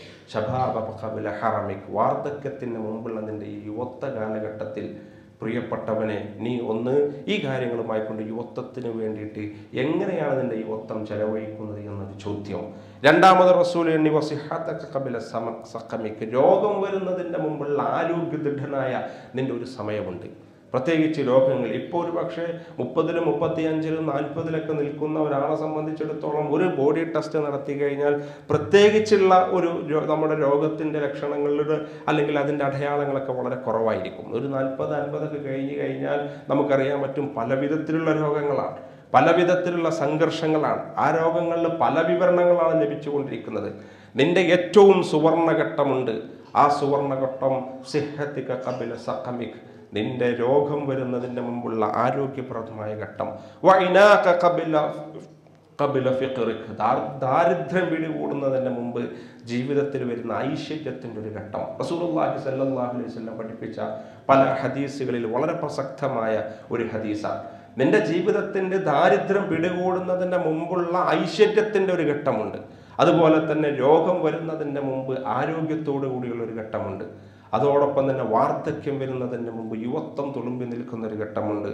S1: ഷബാബ ഖബല ഹറമിക് വാർദ്ധക്യത്തിന് മുമ്പുള്ള നിന്റെ ഈ യുവത്വ കാലഘട്ടത്തിൽ പ്രിയപ്പെട്ടവനെ നീ ഒന്ന് ഈ കാര്യങ്ങളുമായി കൊണ്ട് യുവത്വത്തിന് വേണ്ടിയിട്ട് എങ്ങനെയാണ് നിന്റെ യുവത്വം ചെലവഴിക്കുന്നത് എന്നൊരു ചോദ്യം രണ്ടാമത് റസൂൽ എണ്ണി വസിഹാത്തക്ക കബില സമ സക്കമിക്ക് രോഗം വരുന്നതിൻ്റെ മുമ്പുള്ള ആരോഗ്യദൃഢനായ നിന്റെ ഒരു സമയമുണ്ട് പ്രത്യേകിച്ച് രോഗങ്ങൾ ഇപ്പോൾ ഒരു പക്ഷേ മുപ്പതിലും മുപ്പത്തിയഞ്ചിലും നാൽപ്പതിലൊക്കെ നിൽക്കുന്ന ഒരാളെ സംബന്ധിച്ചിടത്തോളം ഒരു ബോഡി ടെസ്റ്റ് നടത്തി കഴിഞ്ഞാൽ പ്രത്യേകിച്ചുള്ള ഒരു രോ- നമ്മുടെ രോഗത്തിൻ്റെ ലക്ഷണങ്ങളുടെ അല്ലെങ്കിൽ അതിൻ്റെ അടയാളങ്ങളൊക്കെ വളരെ കുറവായിരിക്കും ഒരു നാൽപ്പത് അൻപതൊക്കെ കഴിഞ്ഞ് കഴിഞ്ഞാൽ നമുക്കറിയാൻ പറ്റും പല വിധത്തിലുള്ള രോഗങ്ങളാണ് പല വിധത്തിലുള്ള സംഘർഷങ്ങളാണ് ആ രോഗങ്ങളിൽ പല വിവരണങ്ങളാണ് ലഭിച്ചുകൊണ്ടിരിക്കുന്നത് നിന്റെ ഏറ്റവും സുവർണഘട്ടമുണ്ട് ആ സുവർണഘട്ടം സിഹത്തിക കപില സഖമിക് നിന്റെ രോഗം വരുന്നതിന് മുമ്പുള്ള ആരോഗ്യപ്രദമായ ഘട്ടം വൈനാക കപില കപില ഫിഖറിക് ദാ- ദാരിദ്ര്യം പിടികൂടുന്നതിന് മുമ്പ് ജീവിതത്തിൽ വരുന്ന ഐശ്വര്യത്തിൻ്റെ ഒരു ഘട്ടം റസൂലുള്ളാഹി സല്ലല്ലാഹു അലൈഹി വസല്ലം പഠിപ്പിച്ച പല ഹദീസുകളിൽ വളരെ പ്രസക്തമായ ഒരു ഹദീസാണ് നിന്റെ ജീവിതത്തിന്റെ ദാരിദ്ര്യം പിടികൂടുന്നതിന് മുമ്പുള്ള ഐശ്വര്യത്തിന്റെ ഒരു ഘട്ടമുണ്ട് അതുപോലെ തന്നെ രോഗം വരുന്നതിന് മുമ്പ് ആരോഗ്യത്തോടു കൂടിയുള്ള ഒരു ഘട്ടമുണ്ട് അതോടൊപ്പം തന്നെ വാർദ്ധക്യം വരുന്നതിന് മുമ്പ് യുവത്വം തുളുമ്പി നിൽക്കുന്ന ഒരു ഘട്ടമുണ്ട്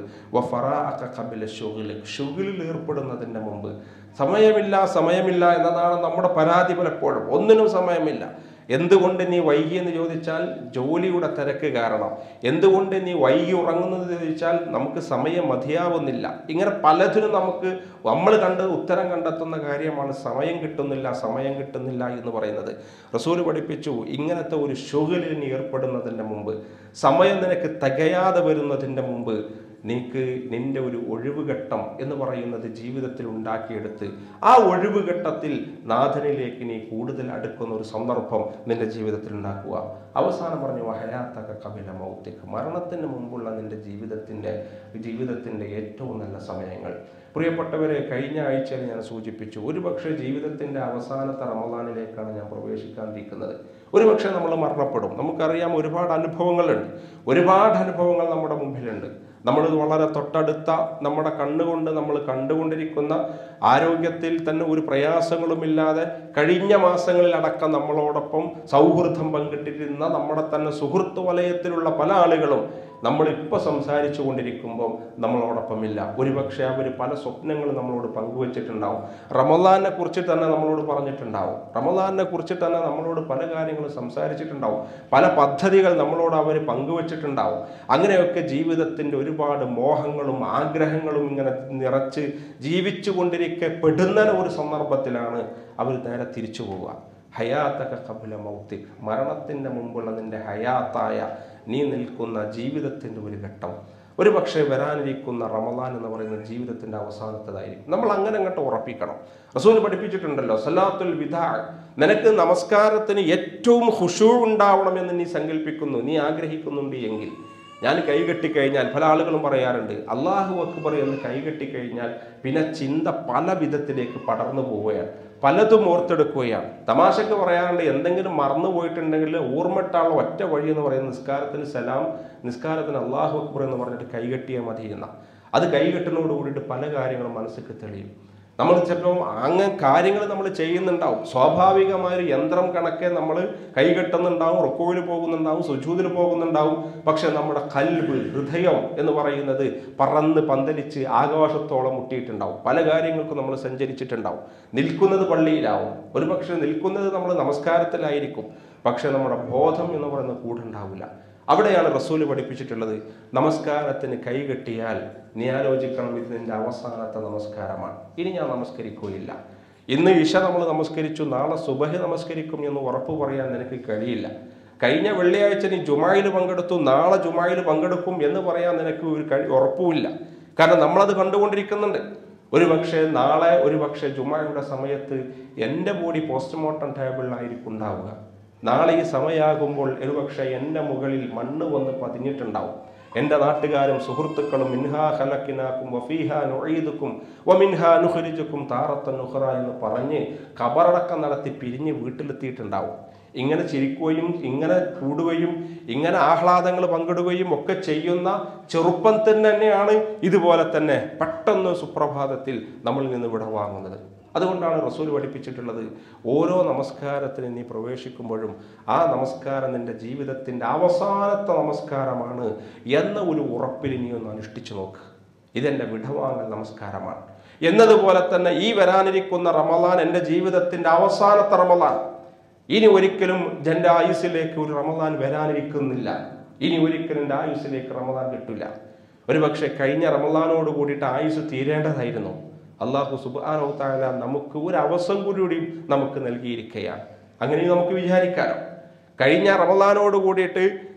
S1: കബില ഷുഗിൽ ഷുഗിലിൽ ഏർപ്പെടുന്നതിന് മുമ്പ് സമയമില്ല സമയമില്ല എന്നതാണ് നമ്മുടെ പരാതി പലപ്പോഴും ഒന്നിനും സമയമില്ല എന്തുകൊണ്ട് നീ വൈകി എന്ന് ചോദിച്ചാൽ ജോലിയുടെ തിരക്ക് കാരണം എന്തുകൊണ്ട് നീ വൈകി ഉറങ്ങുന്നത് എന്ന് ചോദിച്ചാൽ നമുക്ക് സമയം മതിയാവുന്നില്ല ഇങ്ങനെ പലതിനും നമുക്ക് നമ്മൾ കണ്ട് ഉത്തരം കണ്ടെത്തുന്ന കാര്യമാണ് സമയം കിട്ടുന്നില്ല സമയം കിട്ടുന്നില്ല എന്ന് പറയുന്നത് റസൂൽ പഠിപ്പിച്ചു ഇങ്ങനത്തെ ഒരു ഷുഗലിൽ നീ ഏർപ്പെടുന്നതിൻ്റെ മുമ്പ് സമയം നിനക്ക് തികയാതെ വരുന്നതിൻ്റെ മുമ്പ് നീക്ക് നിന്റെ ഒരു ഒഴിവുഘട്ടം എന്ന് പറയുന്നത് ജീവിതത്തിൽ ഉണ്ടാക്കിയെടുത്ത് ആ ഒഴിവുഘട്ടത്തിൽ നാഥനിലേക്ക് നീ കൂടുതൽ അടുക്കുന്ന ഒരു സന്ദർഭം നിന്റെ ജീവിതത്തിൽ ഉണ്ടാക്കുക അവസാനം പറഞ്ഞു വഹയാത്തക കപില മൗത്തിക്ക് മരണത്തിന് മുമ്പുള്ള നിന്റെ ജീവിതത്തിൻ്റെ ജീവിതത്തിൻ്റെ ഏറ്റവും നല്ല സമയങ്ങൾ പ്രിയപ്പെട്ടവരെ കഴിഞ്ഞ ആഴ്ചയിൽ ഞാൻ സൂചിപ്പിച്ചു ഒരുപക്ഷെ ജീവിതത്തിൻ്റെ അവസാനത്തെ റമദാനിലേക്കാണ് ഞാൻ പ്രവേശിക്കാനിരിക്കുന്നത് ഒരുപക്ഷെ നമ്മൾ മരണപ്പെടും നമുക്കറിയാം ഒരുപാട് അനുഭവങ്ങളുണ്ട് ഒരുപാട് അനുഭവങ്ങൾ നമ്മുടെ മുമ്പിലുണ്ട് നമ്മൾ വളരെ തൊട്ടടുത്ത നമ്മുടെ കണ്ണുകൊണ്ട് നമ്മൾ കണ്ടുകൊണ്ടിരിക്കുന്ന ആരോഗ്യത്തിൽ തന്നെ ഒരു പ്രയാസങ്ങളുമില്ലാതെ കഴിഞ്ഞ മാസങ്ങളിൽ അടക്കം നമ്മളോടൊപ്പം സൗഹൃദം പങ്കിട്ടിരുന്ന നമ്മുടെ തന്നെ സുഹൃത്ത് വലയത്തിലുള്ള പല ആളുകളും നമ്മളിപ്പോൾ സംസാരിച്ചു കൊണ്ടിരിക്കുമ്പോൾ നമ്മളോടൊപ്പമില്ല ഒരുപക്ഷെ അവർ പല സ്വപ്നങ്ങളും നമ്മളോട് പങ്കുവച്ചിട്ടുണ്ടാവും റമദാനെ കുറിച്ച് തന്നെ നമ്മളോട് പറഞ്ഞിട്ടുണ്ടാവും റമദാനെ കുറിച്ച് തന്നെ നമ്മളോട് പല കാര്യങ്ങളും സംസാരിച്ചിട്ടുണ്ടാവും പല പദ്ധതികൾ നമ്മളോട് അവർ പങ്കുവച്ചിട്ടുണ്ടാവും അങ്ങനെയൊക്കെ ജീവിതത്തിൻ്റെ ഒരുപാട് മോഹങ്ങളും ആഗ്രഹങ്ങളും ഇങ്ങനെ നിറച്ച് ജീവിച്ചു കൊണ്ടിരിക്കെ പെടുന്ന ഒരു സന്ദർഭത്തിലാണ് അവർ നേരെ തിരിച്ചു പോവുക ഹയാത്തക കപില മൗത്തിക് മരണത്തിൻ്റെ മുമ്പുള്ള നിന്റെ ഹയാത്തായ നീ നിൽക്കുന്ന ജീവിതത്തിൻ്റെ ഒരു ഘട്ടം ഒരു പക്ഷേ വരാനിരിക്കുന്ന റമദാൻ എന്ന് പറയുന്ന ജീവിതത്തിൻ്റെ അവസാനത്തേതായിരിക്കും നമ്മൾ അങ്ങനെ അങ്ങോട്ട് ഉറപ്പിക്കണം റസൂൽ പഠിപ്പിച്ചിട്ടുണ്ടല്ലോ സലാത്തുൽ വിധാ നിനക്ക് നമസ്കാരത്തിന് ഏറ്റവും ഹുഷൂ ഉണ്ടാവണമെന്ന് നീ സങ്കല്പിക്കുന്നു നീ ആഗ്രഹിക്കുന്നുണ്ട് എങ്കിൽ ഞാൻ കൈകെട്ടിക്കഴിഞ്ഞാൽ പല ആളുകളും പറയാറുണ്ട് അള്ളാഹു അക്ബർ എന്ന് കൈകെട്ടിക്കഴിഞ്ഞാൽ പിന്നെ ചിന്ത പല വിധത്തിലേക്ക് പടർന്നു പോവുകയാണ് പലതും ഓർത്തെടുക്കുകയാണ് തമാശക്ക് പറയാറുണ്ട് എന്തെങ്കിലും മറന്നു പോയിട്ടുണ്ടെങ്കിൽ ഓർമ്മട്ടാനുള്ള ഒറ്റ വഴി എന്ന് പറയുന്നത് നിസ്കാരത്തിന് സലാം നിസ്കാരത്തിന് അള്ളാഹു അക്ബർ എന്ന് പറഞ്ഞിട്ട് കൈകെട്ടിയാൽ മതി എന്ന അത് കൈകെട്ടിനോട് കൂടിയിട്ട് പല കാര്യങ്ങളും മനസ്സിക്ക് തെളിയും നമ്മൾ ചിലപ്പോൾ അങ്ങനെ കാര്യങ്ങൾ നമ്മൾ ചെയ്യുന്നുണ്ടാവും സ്വാഭാവികമായ ഒരു യന്ത്രം കണക്കെ നമ്മൾ കൈകെട്ടുന്നുണ്ടാവും റുക്കോയിൽ പോകുന്നുണ്ടാവും സുജൂതിൽ പോകുന്നുണ്ടാവും പക്ഷെ നമ്മുടെ കൽബ് ഹൃദയം എന്ന് പറയുന്നത് പറന്ന് പന്തലിച്ച് ആകാശത്തോളം മുട്ടിയിട്ടുണ്ടാവും പല കാര്യങ്ങൾക്കും നമ്മൾ സഞ്ചരിച്ചിട്ടുണ്ടാവും നിൽക്കുന്നത് പള്ളിയിലാവും ഒരുപക്ഷെ നിൽക്കുന്നത് നമ്മൾ നമസ്കാരത്തിലായിരിക്കും പക്ഷെ നമ്മുടെ ബോധം എന്ന് പറയുന്നത് കൂടെ ഉണ്ടാവില്ല അവിടെയാണ് റസൂല് പഠിപ്പിച്ചിട്ടുള്ളത് നമസ്കാരത്തിന് കൈകെട്ടിയാൽ നീ ആലോചിക്കണം ഇത് നിന്റെ അവസാനത്തെ നമസ്കാരമാണ് ഇനി ഞാൻ നമസ്കരിക്കുകയില്ല ഇന്ന് ഇഷ നമ്മൾ നമസ്കരിച്ചു നാളെ സുബഹി നമസ്കരിക്കും എന്ന് ഉറപ്പ് പറയാൻ നിനക്ക് കഴിയില്ല കഴിഞ്ഞ വെള്ളിയാഴ്ച നീ ജുമായിൽ പങ്കെടുത്തു നാളെ ജുമായിൽ പങ്കെടുക്കും എന്ന് പറയാൻ നിനക്ക് ഒരു കഴി ഉറപ്പുമില്ല കാരണം നമ്മളത് കണ്ടുകൊണ്ടിരിക്കുന്നുണ്ട് ഒരു പക്ഷേ നാളെ ഒരു പക്ഷേ ജുമായുടെ സമയത്ത് എൻ്റെ ബോഡി പോസ്റ്റ്മോർട്ടം ടേബിളിലായിരിക്കും ഉണ്ടാവുക നാളെ ഈ സമയമാകുമ്പോൾ ഒരുപക്ഷെ എൻ്റെ മുകളിൽ മണ്ണ് വന്ന് പതിഞ്ഞിട്ടുണ്ടാവും എൻ്റെ നാട്ടുകാരും സുഹൃത്തുക്കളും മിൻഹാ ഹലക്കിനാക്കും വഫീഹ നുഴീദുക്കും വമിൻഹാ നുഹരിജുക്കും താറത്ത നുഹറ എന്ന് പറഞ്ഞ് കബറടക്കം നടത്തി പിരിഞ്ഞ് വീട്ടിലെത്തിയിട്ടുണ്ടാവും ഇങ്ങനെ ചിരിക്കുകയും ഇങ്ങനെ കൂടുകയും ഇങ്ങനെ ആഹ്ലാദങ്ങൾ പങ്കിടുകയും ഒക്കെ ചെയ്യുന്ന ചെറുപ്പത്തിൽ തന്നെയാണ് ഇതുപോലെ തന്നെ പെട്ടെന്ന് സുപ്രഭാതത്തിൽ നമ്മളിൽ നിന്ന് ഇവിടെ വാങ്ങുന്നത് അതുകൊണ്ടാണ് റസൂൽ പഠിപ്പിച്ചിട്ടുള്ളത് ഓരോ നമസ്കാരത്തിന് നീ പ്രവേശിക്കുമ്പോഴും ആ നമസ്കാരം നിന്റെ ജീവിതത്തിൻ്റെ അവസാനത്തെ നമസ്കാരമാണ് എന്ന ഒരു ഉറപ്പിൽ നീ ഒന്ന് അനുഷ്ഠിച്ചു നോക്ക് ഇതെൻ്റെ വിടവാങ്ങൽ നമസ്കാരമാണ് എന്നതുപോലെ തന്നെ ഈ വരാനിരിക്കുന്ന റമദാൻ എൻ്റെ ജീവിതത്തിൻ്റെ അവസാനത്തെ റമദാൻ ഇനി ഒരിക്കലും എൻ്റെ ആയുസ്സിലേക്ക് ഒരു റമദാൻ വരാനിരിക്കുന്നില്ല ഇനി ഒരിക്കലും എൻ്റെ ആയുസ്സിലേക്ക് റമദാൻ കിട്ടില്ല ഒരുപക്ഷെ കഴിഞ്ഞ റമദാനോട് കൂടിയിട്ട് ആയുസ് തീരേണ്ടതായിരുന്നു അള്ളാഹു സുബാനോ താല നമുക്ക് ഒരു അവസരം കൂടി നമുക്ക് നൽകിയിരിക്കുകയാണ് അങ്ങനെ നമുക്ക് വിചാരിക്കാനോ കഴിഞ്ഞ റമദാനോട് കൂടിയിട്ട്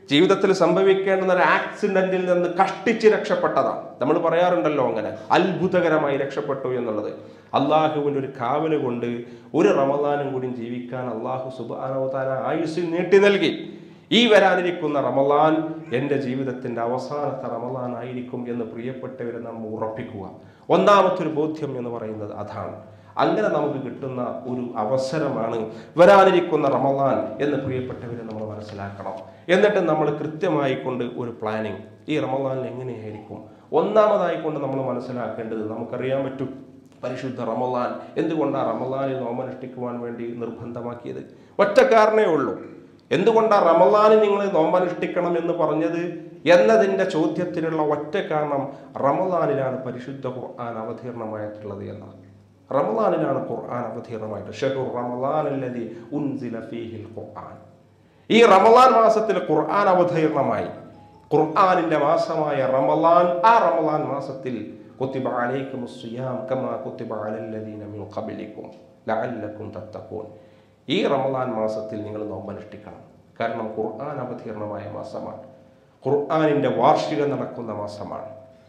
S1: ജീവിതത്തിൽ സംഭവിക്കേണ്ടുന്ന ഒരു ആക്സിഡന്റിൽ നിന്ന് കഷ്ടിച്ച് രക്ഷപ്പെട്ടതാണ് നമ്മൾ പറയാറുണ്ടല്ലോ അങ്ങനെ അത്ഭുതകരമായി രക്ഷപ്പെട്ടു എന്നുള്ളത് അള്ളാഹുവിൻ്റെ ഒരു കാവല് കൊണ്ട് ഒരു റമദാനും കൂടി ജീവിക്കാൻ അള്ളാഹു സുബാനവതാര ആയുസ്സിൽ നീട്ടി നൽകി ഈ വരാനിരിക്കുന്ന റമലാൻ എൻ്റെ ജീവിതത്തിൻ്റെ അവസാനത്തെ റമലാൻ ആയിരിക്കും എന്ന് പ്രിയപ്പെട്ടവരെ നമ്മൾ ഉറപ്പിക്കുക ഒന്നാമത്തെ ഒരു ബോധ്യം എന്ന് പറയുന്നത് അതാണ് അങ്ങനെ നമുക്ക് കിട്ടുന്ന ഒരു അവസരമാണ് വരാനിരിക്കുന്ന റമലാൻ എന്ന് പ്രിയപ്പെട്ടവരെ നമ്മൾ മനസ്സിലാക്കണം എന്നിട്ട് നമ്മൾ കൃത്യമായി കൊണ്ട് ഒരു പ്ലാനിങ് ഈ റമലാനിൽ എങ്ങനെയായിരിക്കും ഒന്നാമതായി കൊണ്ട് നമ്മൾ മനസ്സിലാക്കേണ്ടത് നമുക്കറിയാൻ പറ്റും പരിശുദ്ധ റമലാൻ എന്തുകൊണ്ടാണ് റമലാനിൽ നോമനുഷ്ഠിക്കുവാൻ വേണ്ടി നിർബന്ധമാക്കിയത് ഒറ്റ കാരണേ ഉള്ളൂ എന്തുകൊണ്ടാണ് റമലാനിൽ നിങ്ങൾ നോമ്പനുഷ്ഠിക്കണം എന്ന് പറഞ്ഞത് എന്നതിൻ്റെ ചോദ്യത്തിനുള്ള ഒറ്റ കാരണം റമലാനിലാണ് പരിശുദ്ധ ഖുർആൻ അവതീർണമായിട്ടുള്ളത് എന്നാണ് റമലാനിലാണ് ഖുർആൻ അവതീർണമായിട്ട് ഷഹുർ റമലാൻ അല്ലതി ഉൻസില ഫീഹിൽ ഖുർആൻ ഈ റമലാൻ മാസത്തിൽ ഖുർആൻ അവതീർണമായി ഖുർആനിന്റെ മാസമായ റമലാൻ ആ റമലാൻ മാസത്തിൽ കുത്തിബ അലൈക്കും സിയാം കമാ കുത്തിബ അലല്ലദീന മിൻ ഖബലിക്കും ലഅല്ലക്കും തത്തഖൂൻ ഈ റമലാൻ മാസത്തിൽ നിങ്ങൾ നോമ്പനുഷ്ഠിക്കണം കാരണം ഖുർആൻ അവതീർണമായ മാസമാണ് ഖുർആനിന്റെ വാർഷികം നടക്കുന്ന മാസമാണ്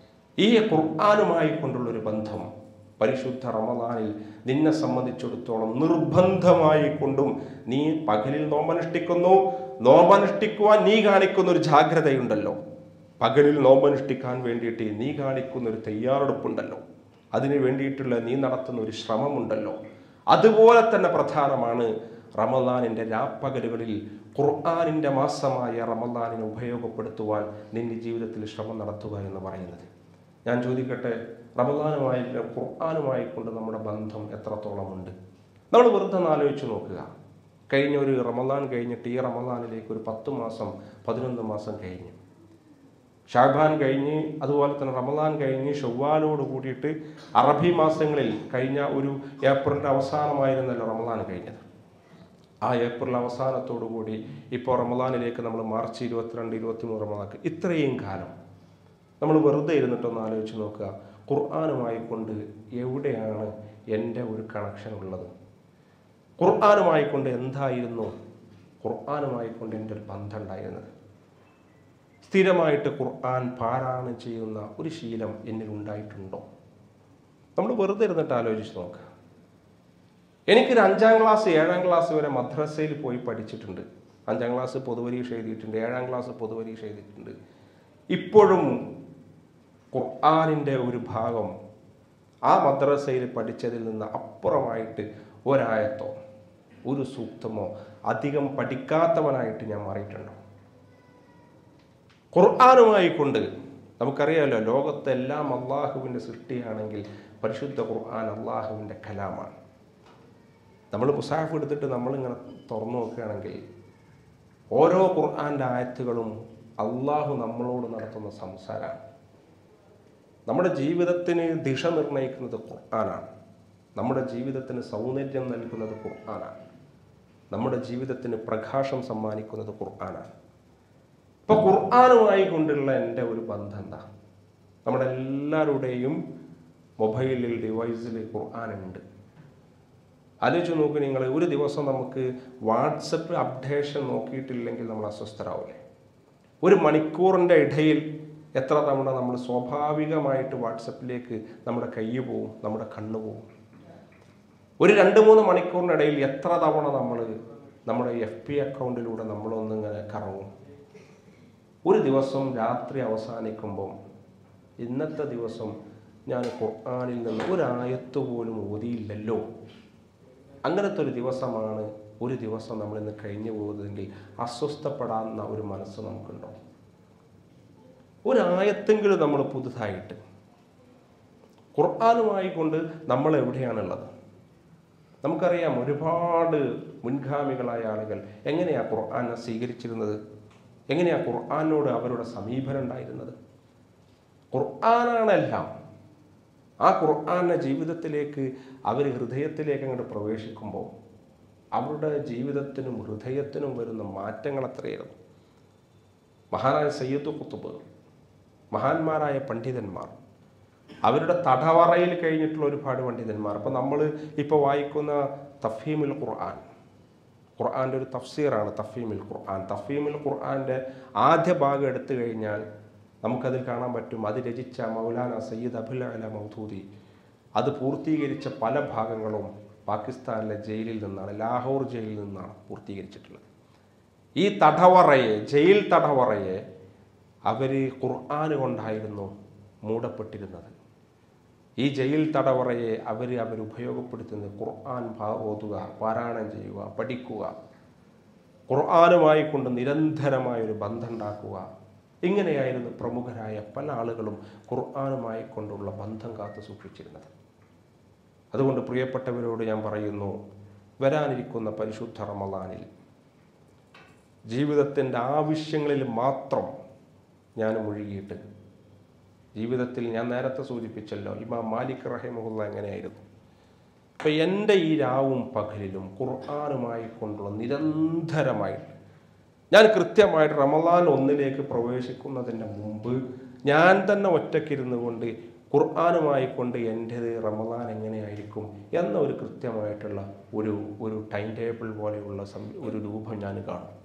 S1: ഈ ഖുർആനുമായി കൊണ്ടുള്ളൊരു ബന്ധം പരിശുദ്ധ റമദാനിൽ നിന്നെ സംബന്ധിച്ചിടത്തോളം നിർബന്ധമായി കൊണ്ടും നീ പകലിൽ നോമ്പനുഷ്ഠിക്കുന്നു നോമ്പനുഷ്ഠിക്കുവാൻ നീ കാണിക്കുന്ന ഒരു ജാഗ്രതയുണ്ടല്ലോ പകലിൽ നോമ്പനുഷ്ഠിക്കാൻ വേണ്ടിയിട്ട് നീ കാണിക്കുന്ന ഒരു തയ്യാറെടുപ്പുണ്ടല്ലോ അതിനു വേണ്ടിയിട്ടുള്ള നീ നടത്തുന്ന ഒരു ശ്രമമുണ്ടല്ലോ അതുപോലെ തന്നെ പ്രധാനമാണ് റമദാനിൻ്റെ രാപ്പകലുകളിൽ ഖുർആാനിൻ്റെ മാസമായ റമദാനിനെ ഉപയോഗപ്പെടുത്തുവാൻ നിന്റെ ജീവിതത്തിൽ ശ്രമം നടത്തുക എന്ന് പറയുന്നത് ഞാൻ ചോദിക്കട്ടെ റമദാനുമായി ഖുർആാനുമായി കൊണ്ട് നമ്മുടെ ബന്ധം എത്രത്തോളമുണ്ട് നമ്മൾ വെറുതെ ഒന്ന് ആലോചിച്ച് നോക്കുക കഴിഞ്ഞ ഒരു റമദാൻ കഴിഞ്ഞിട്ട് ഈ റമദാനിലേക്ക് ഒരു പത്ത് മാസം പതിനൊന്ന് മാസം കഴിഞ്ഞു ഷാബാൻ കഴിഞ്ഞ് അതുപോലെ തന്നെ റമദാൻ കഴിഞ്ഞ് ഷവ്വാലോട് കൂടിയിട്ട് അറബി മാസങ്ങളിൽ കഴിഞ്ഞ ഒരു ഏപ്രിലിൻ്റെ അവസാനമായിരുന്നല്ലോ റമദാൻ കഴിഞ്ഞത് ആ ഏപ്രിൽ അവസാനത്തോടു കൂടി ഇപ്പോൾ റമദാനിലേക്ക് നമ്മൾ മാർച്ച് ഇരുപത്തിരണ്ട് ഇരുപത്തി മൂന്ന് റമദാക്ക് ഇത്രയും കാലം നമ്മൾ വെറുതെ ഇരുന്നിട്ടൊന്ന് ആലോചിച്ച് നോക്കുക ഖുർആാനുമായി കൊണ്ട് എവിടെയാണ് എൻ്റെ ഒരു കണക്ഷൻ ഉള്ളത് ഖുർആാനുമായി കൊണ്ട് എന്തായിരുന്നു ഖുർആാനുമായി കൊണ്ട് എൻ്റെ ഒരു ബന്ധം ഉണ്ടായിരുന്നത് സ്ഥിരമായിട്ട് ഖുർആൻ പാരായണം ചെയ്യുന്ന ഒരു ശീലം എന്നിൽ ഉണ്ടായിട്ടുണ്ടോ നമ്മൾ വെറുതെ ഇരുന്നിട്ട് ആലോചിച്ച് നോക്കുക എനിക്കൊരു അഞ്ചാം ക്ലാസ് ഏഴാം ക്ലാസ് വരെ മദ്രസയിൽ പോയി പഠിച്ചിട്ടുണ്ട് അഞ്ചാം ക്ലാസ് പൊതുപരീക്ഷ എഴുതിയിട്ടുണ്ട് ഏഴാം ക്ലാസ് പൊതുപരീക്ഷ എഴുതിയിട്ടുണ്ട് ഇപ്പോഴും ഖുർആാനിൻ്റെ ഒരു ഭാഗം ആ മദ്രസയിൽ പഠിച്ചതിൽ നിന്ന് അപ്പുറമായിട്ട് ഒരായത്തോ ഒരു സൂക്തമോ അധികം പഠിക്കാത്തവനായിട്ട് ഞാൻ മാറിയിട്ടുണ്ടോ ഖുർആാനുമായി കൊണ്ട് നമുക്കറിയാമല്ലോ ലോകത്തെല്ലാം അള്ളാഹുവിൻ്റെ സൃഷ്ടിയാണെങ്കിൽ പരിശുദ്ധ ഖുർആൻ അള്ളാഹുവിൻ്റെ കലാമാണ് നമ്മൾ മുസാഫ് എടുത്തിട്ട് നമ്മളിങ്ങനെ തുറന്നു നോക്കുകയാണെങ്കിൽ ഓരോ ഖുർആൻ്റെ ആയത്തുകളും അള്ളാഹു നമ്മളോട് നടത്തുന്ന സംസാരമാണ് നമ്മുടെ ജീവിതത്തിന് ദിശ നിർണ്ണയിക്കുന്നത് ഖുർആനാണ് നമ്മുടെ ജീവിതത്തിന് സൗന്ദര്യം നൽകുന്നത് ഖുർആനാണ് നമ്മുടെ ജീവിതത്തിന് പ്രകാശം സമ്മാനിക്കുന്നത് ഖുർആനാണ് ഇപ്പൊ ഖുർആാനുമായി കൊണ്ടുള്ള എൻ്റെ ഒരു ബന്ധം എന്താ നമ്മുടെ എല്ലാവരുടെയും മൊബൈലിൽ ഡിവൈസിൽ ഖുർആൻ ഉണ്ട് ആലോചിച്ച് നോക്ക് നിങ്ങൾ ഒരു ദിവസം നമുക്ക് വാട്സപ്പ് അപ്ഡേഷൻ നോക്കിയിട്ടില്ലെങ്കിൽ നമ്മൾ അസ്വസ്ഥരാവില്ലേ ഒരു മണിക്കൂറിൻ്റെ ഇടയിൽ എത്ര തവണ നമ്മൾ സ്വാഭാവികമായിട്ട് വാട്സപ്പിലേക്ക് നമ്മുടെ കൈ പോവും നമ്മുടെ കണ്ണ് പോവും ഒരു രണ്ട് മൂന്ന് മണിക്കൂറിനിടയിൽ എത്ര തവണ നമ്മൾ നമ്മുടെ എഫ് പി അക്കൗണ്ടിലൂടെ നമ്മളൊന്നിങ്ങനെ കറങ്ങും ഒരു ദിവസം രാത്രി അവസാനിക്കുമ്പം ഇന്നത്തെ ദിവസം ഞാൻ ഖുർആാനിൽ നിന്ന് ഒരായത്ത് പോലും ഓതിയില്ലല്ലോ അങ്ങനത്തെ ഒരു ദിവസമാണ് ഒരു ദിവസം നമ്മൾ ഇന്ന് കഴിഞ്ഞു പോകുന്നതെങ്കിൽ അസ്വസ്ഥപ്പെടാവുന്ന ഒരു മനസ്സ് നമുക്കുണ്ടോ ഒരായത്തെങ്കിലും നമ്മൾ പുതുതായിട്ട് ഖുർആാനുമായി കൊണ്ട് നമ്മൾ എവിടെയാണുള്ളത് നമുക്കറിയാം ഒരുപാട് മുൻഗാമികളായ ആളുകൾ എങ്ങനെയാ ഖുർആാനെ സ്വീകരിച്ചിരുന്നത് എങ്ങനെയാ ഖുർആാനോട് അവരുടെ സമീപനം ഉണ്ടായിരുന്നത് ഖുർആാനാണെല്ലാം ആ ഖുർആാനെ ജീവിതത്തിലേക്ക് അവർ ഹൃദയത്തിലേക്ക് അങ്ങോട്ട് പ്രവേശിക്കുമ്പോൾ അവരുടെ ജീവിതത്തിനും ഹൃദയത്തിനും വരുന്ന മാറ്റങ്ങൾ എത്രയായിരുന്നു മഹാനായ സയ്യദ് കുത്തുബ് മഹാന്മാരായ പണ്ഡിതന്മാർ അവരുടെ തടവറയിൽ കഴിഞ്ഞിട്ടുള്ള ഒരുപാട് പണ്ഡിതന്മാർ അപ്പം നമ്മൾ ഇപ്പോൾ വായിക്കുന്ന തഫീമുൽ ഖുർആൻ ഖുർആൻ്റെ ഒരു തഫ്സീറാണ് തഫീമിൽ ഖുർആൻ തഫീമിൽ ഖുർആൻ്റെ ആദ്യ ഭാഗം എടുത്തു കഴിഞ്ഞാൽ നമുക്കതിൽ കാണാൻ പറ്റും അത് രചിച്ച മൗലാന സയ്യിദ് അബുൽ അല മൗദൂദി അത് പൂർത്തീകരിച്ച പല ഭാഗങ്ങളും പാകിസ്ഥാനിലെ ജയിലിൽ നിന്നാണ് ലാഹോർ ജയിലിൽ നിന്നാണ് പൂർത്തീകരിച്ചിട്ടുള്ളത് ഈ തടവറയെ ജയിൽ തടവറയെ അവർ ഖുർആൻ കൊണ്ടായിരുന്നു മൂടപ്പെട്ടിരുന്നത് ഈ ജയിൽ തടവറയെ അവർ അവർ ഉപയോഗപ്പെടുത്തുന്നത് ഖുർആൻ ഭാ- ഓതുക പാരായണം ചെയ്യുക പഠിക്കുക ഖുർആനുമായി കൊണ്ട് നിരന്തരമായ ഒരു ബന്ധം ഉണ്ടാക്കുക ഇങ്ങനെയായിരുന്നു പ്രമുഖരായ പല ആളുകളും ഖുർആനുമായി കൊണ്ടുള്ള ബന്ധം കാത്തു സൂക്ഷിച്ചിരുന്നത് അതുകൊണ്ട് പ്രിയപ്പെട്ടവരോട് ഞാൻ പറയുന്നു വരാനിരിക്കുന്ന പരിശുദ്ധ റമദാനിൽ ജീവിതത്തിൻ്റെ ആവശ്യങ്ങളിൽ മാത്രം ഞാൻ മുഴുകിയിട്ട് ജീവിതത്തിൽ ഞാൻ നേരത്തെ സൂചിപ്പിച്ചല്ലോ ഇമാം മാലിക് റഹിമുള്ള എങ്ങനെയായിരുന്നു അപ്പം എൻ്റെ ഈ രാവും പകലിലും ഖുർആാനുമായി കൊണ്ടുള്ള നിരന്തരമായിട്ട് ഞാൻ കൃത്യമായിട്ട് റമദാൻ ഒന്നിലേക്ക് പ്രവേശിക്കുന്നതിൻ്റെ മുമ്പ് ഞാൻ തന്നെ ഒറ്റയ്ക്കിരുന്നു കൊണ്ട് ഖുർആാനുമായി കൊണ്ട് എൻ്റേത് റമദാൻ എങ്ങനെയായിരിക്കും എന്ന ഒരു കൃത്യമായിട്ടുള്ള ഒരു ഒരു ടൈം ടേബിൾ പോലെയുള്ള സം- ഒരു രൂപം ഞാൻ കാണും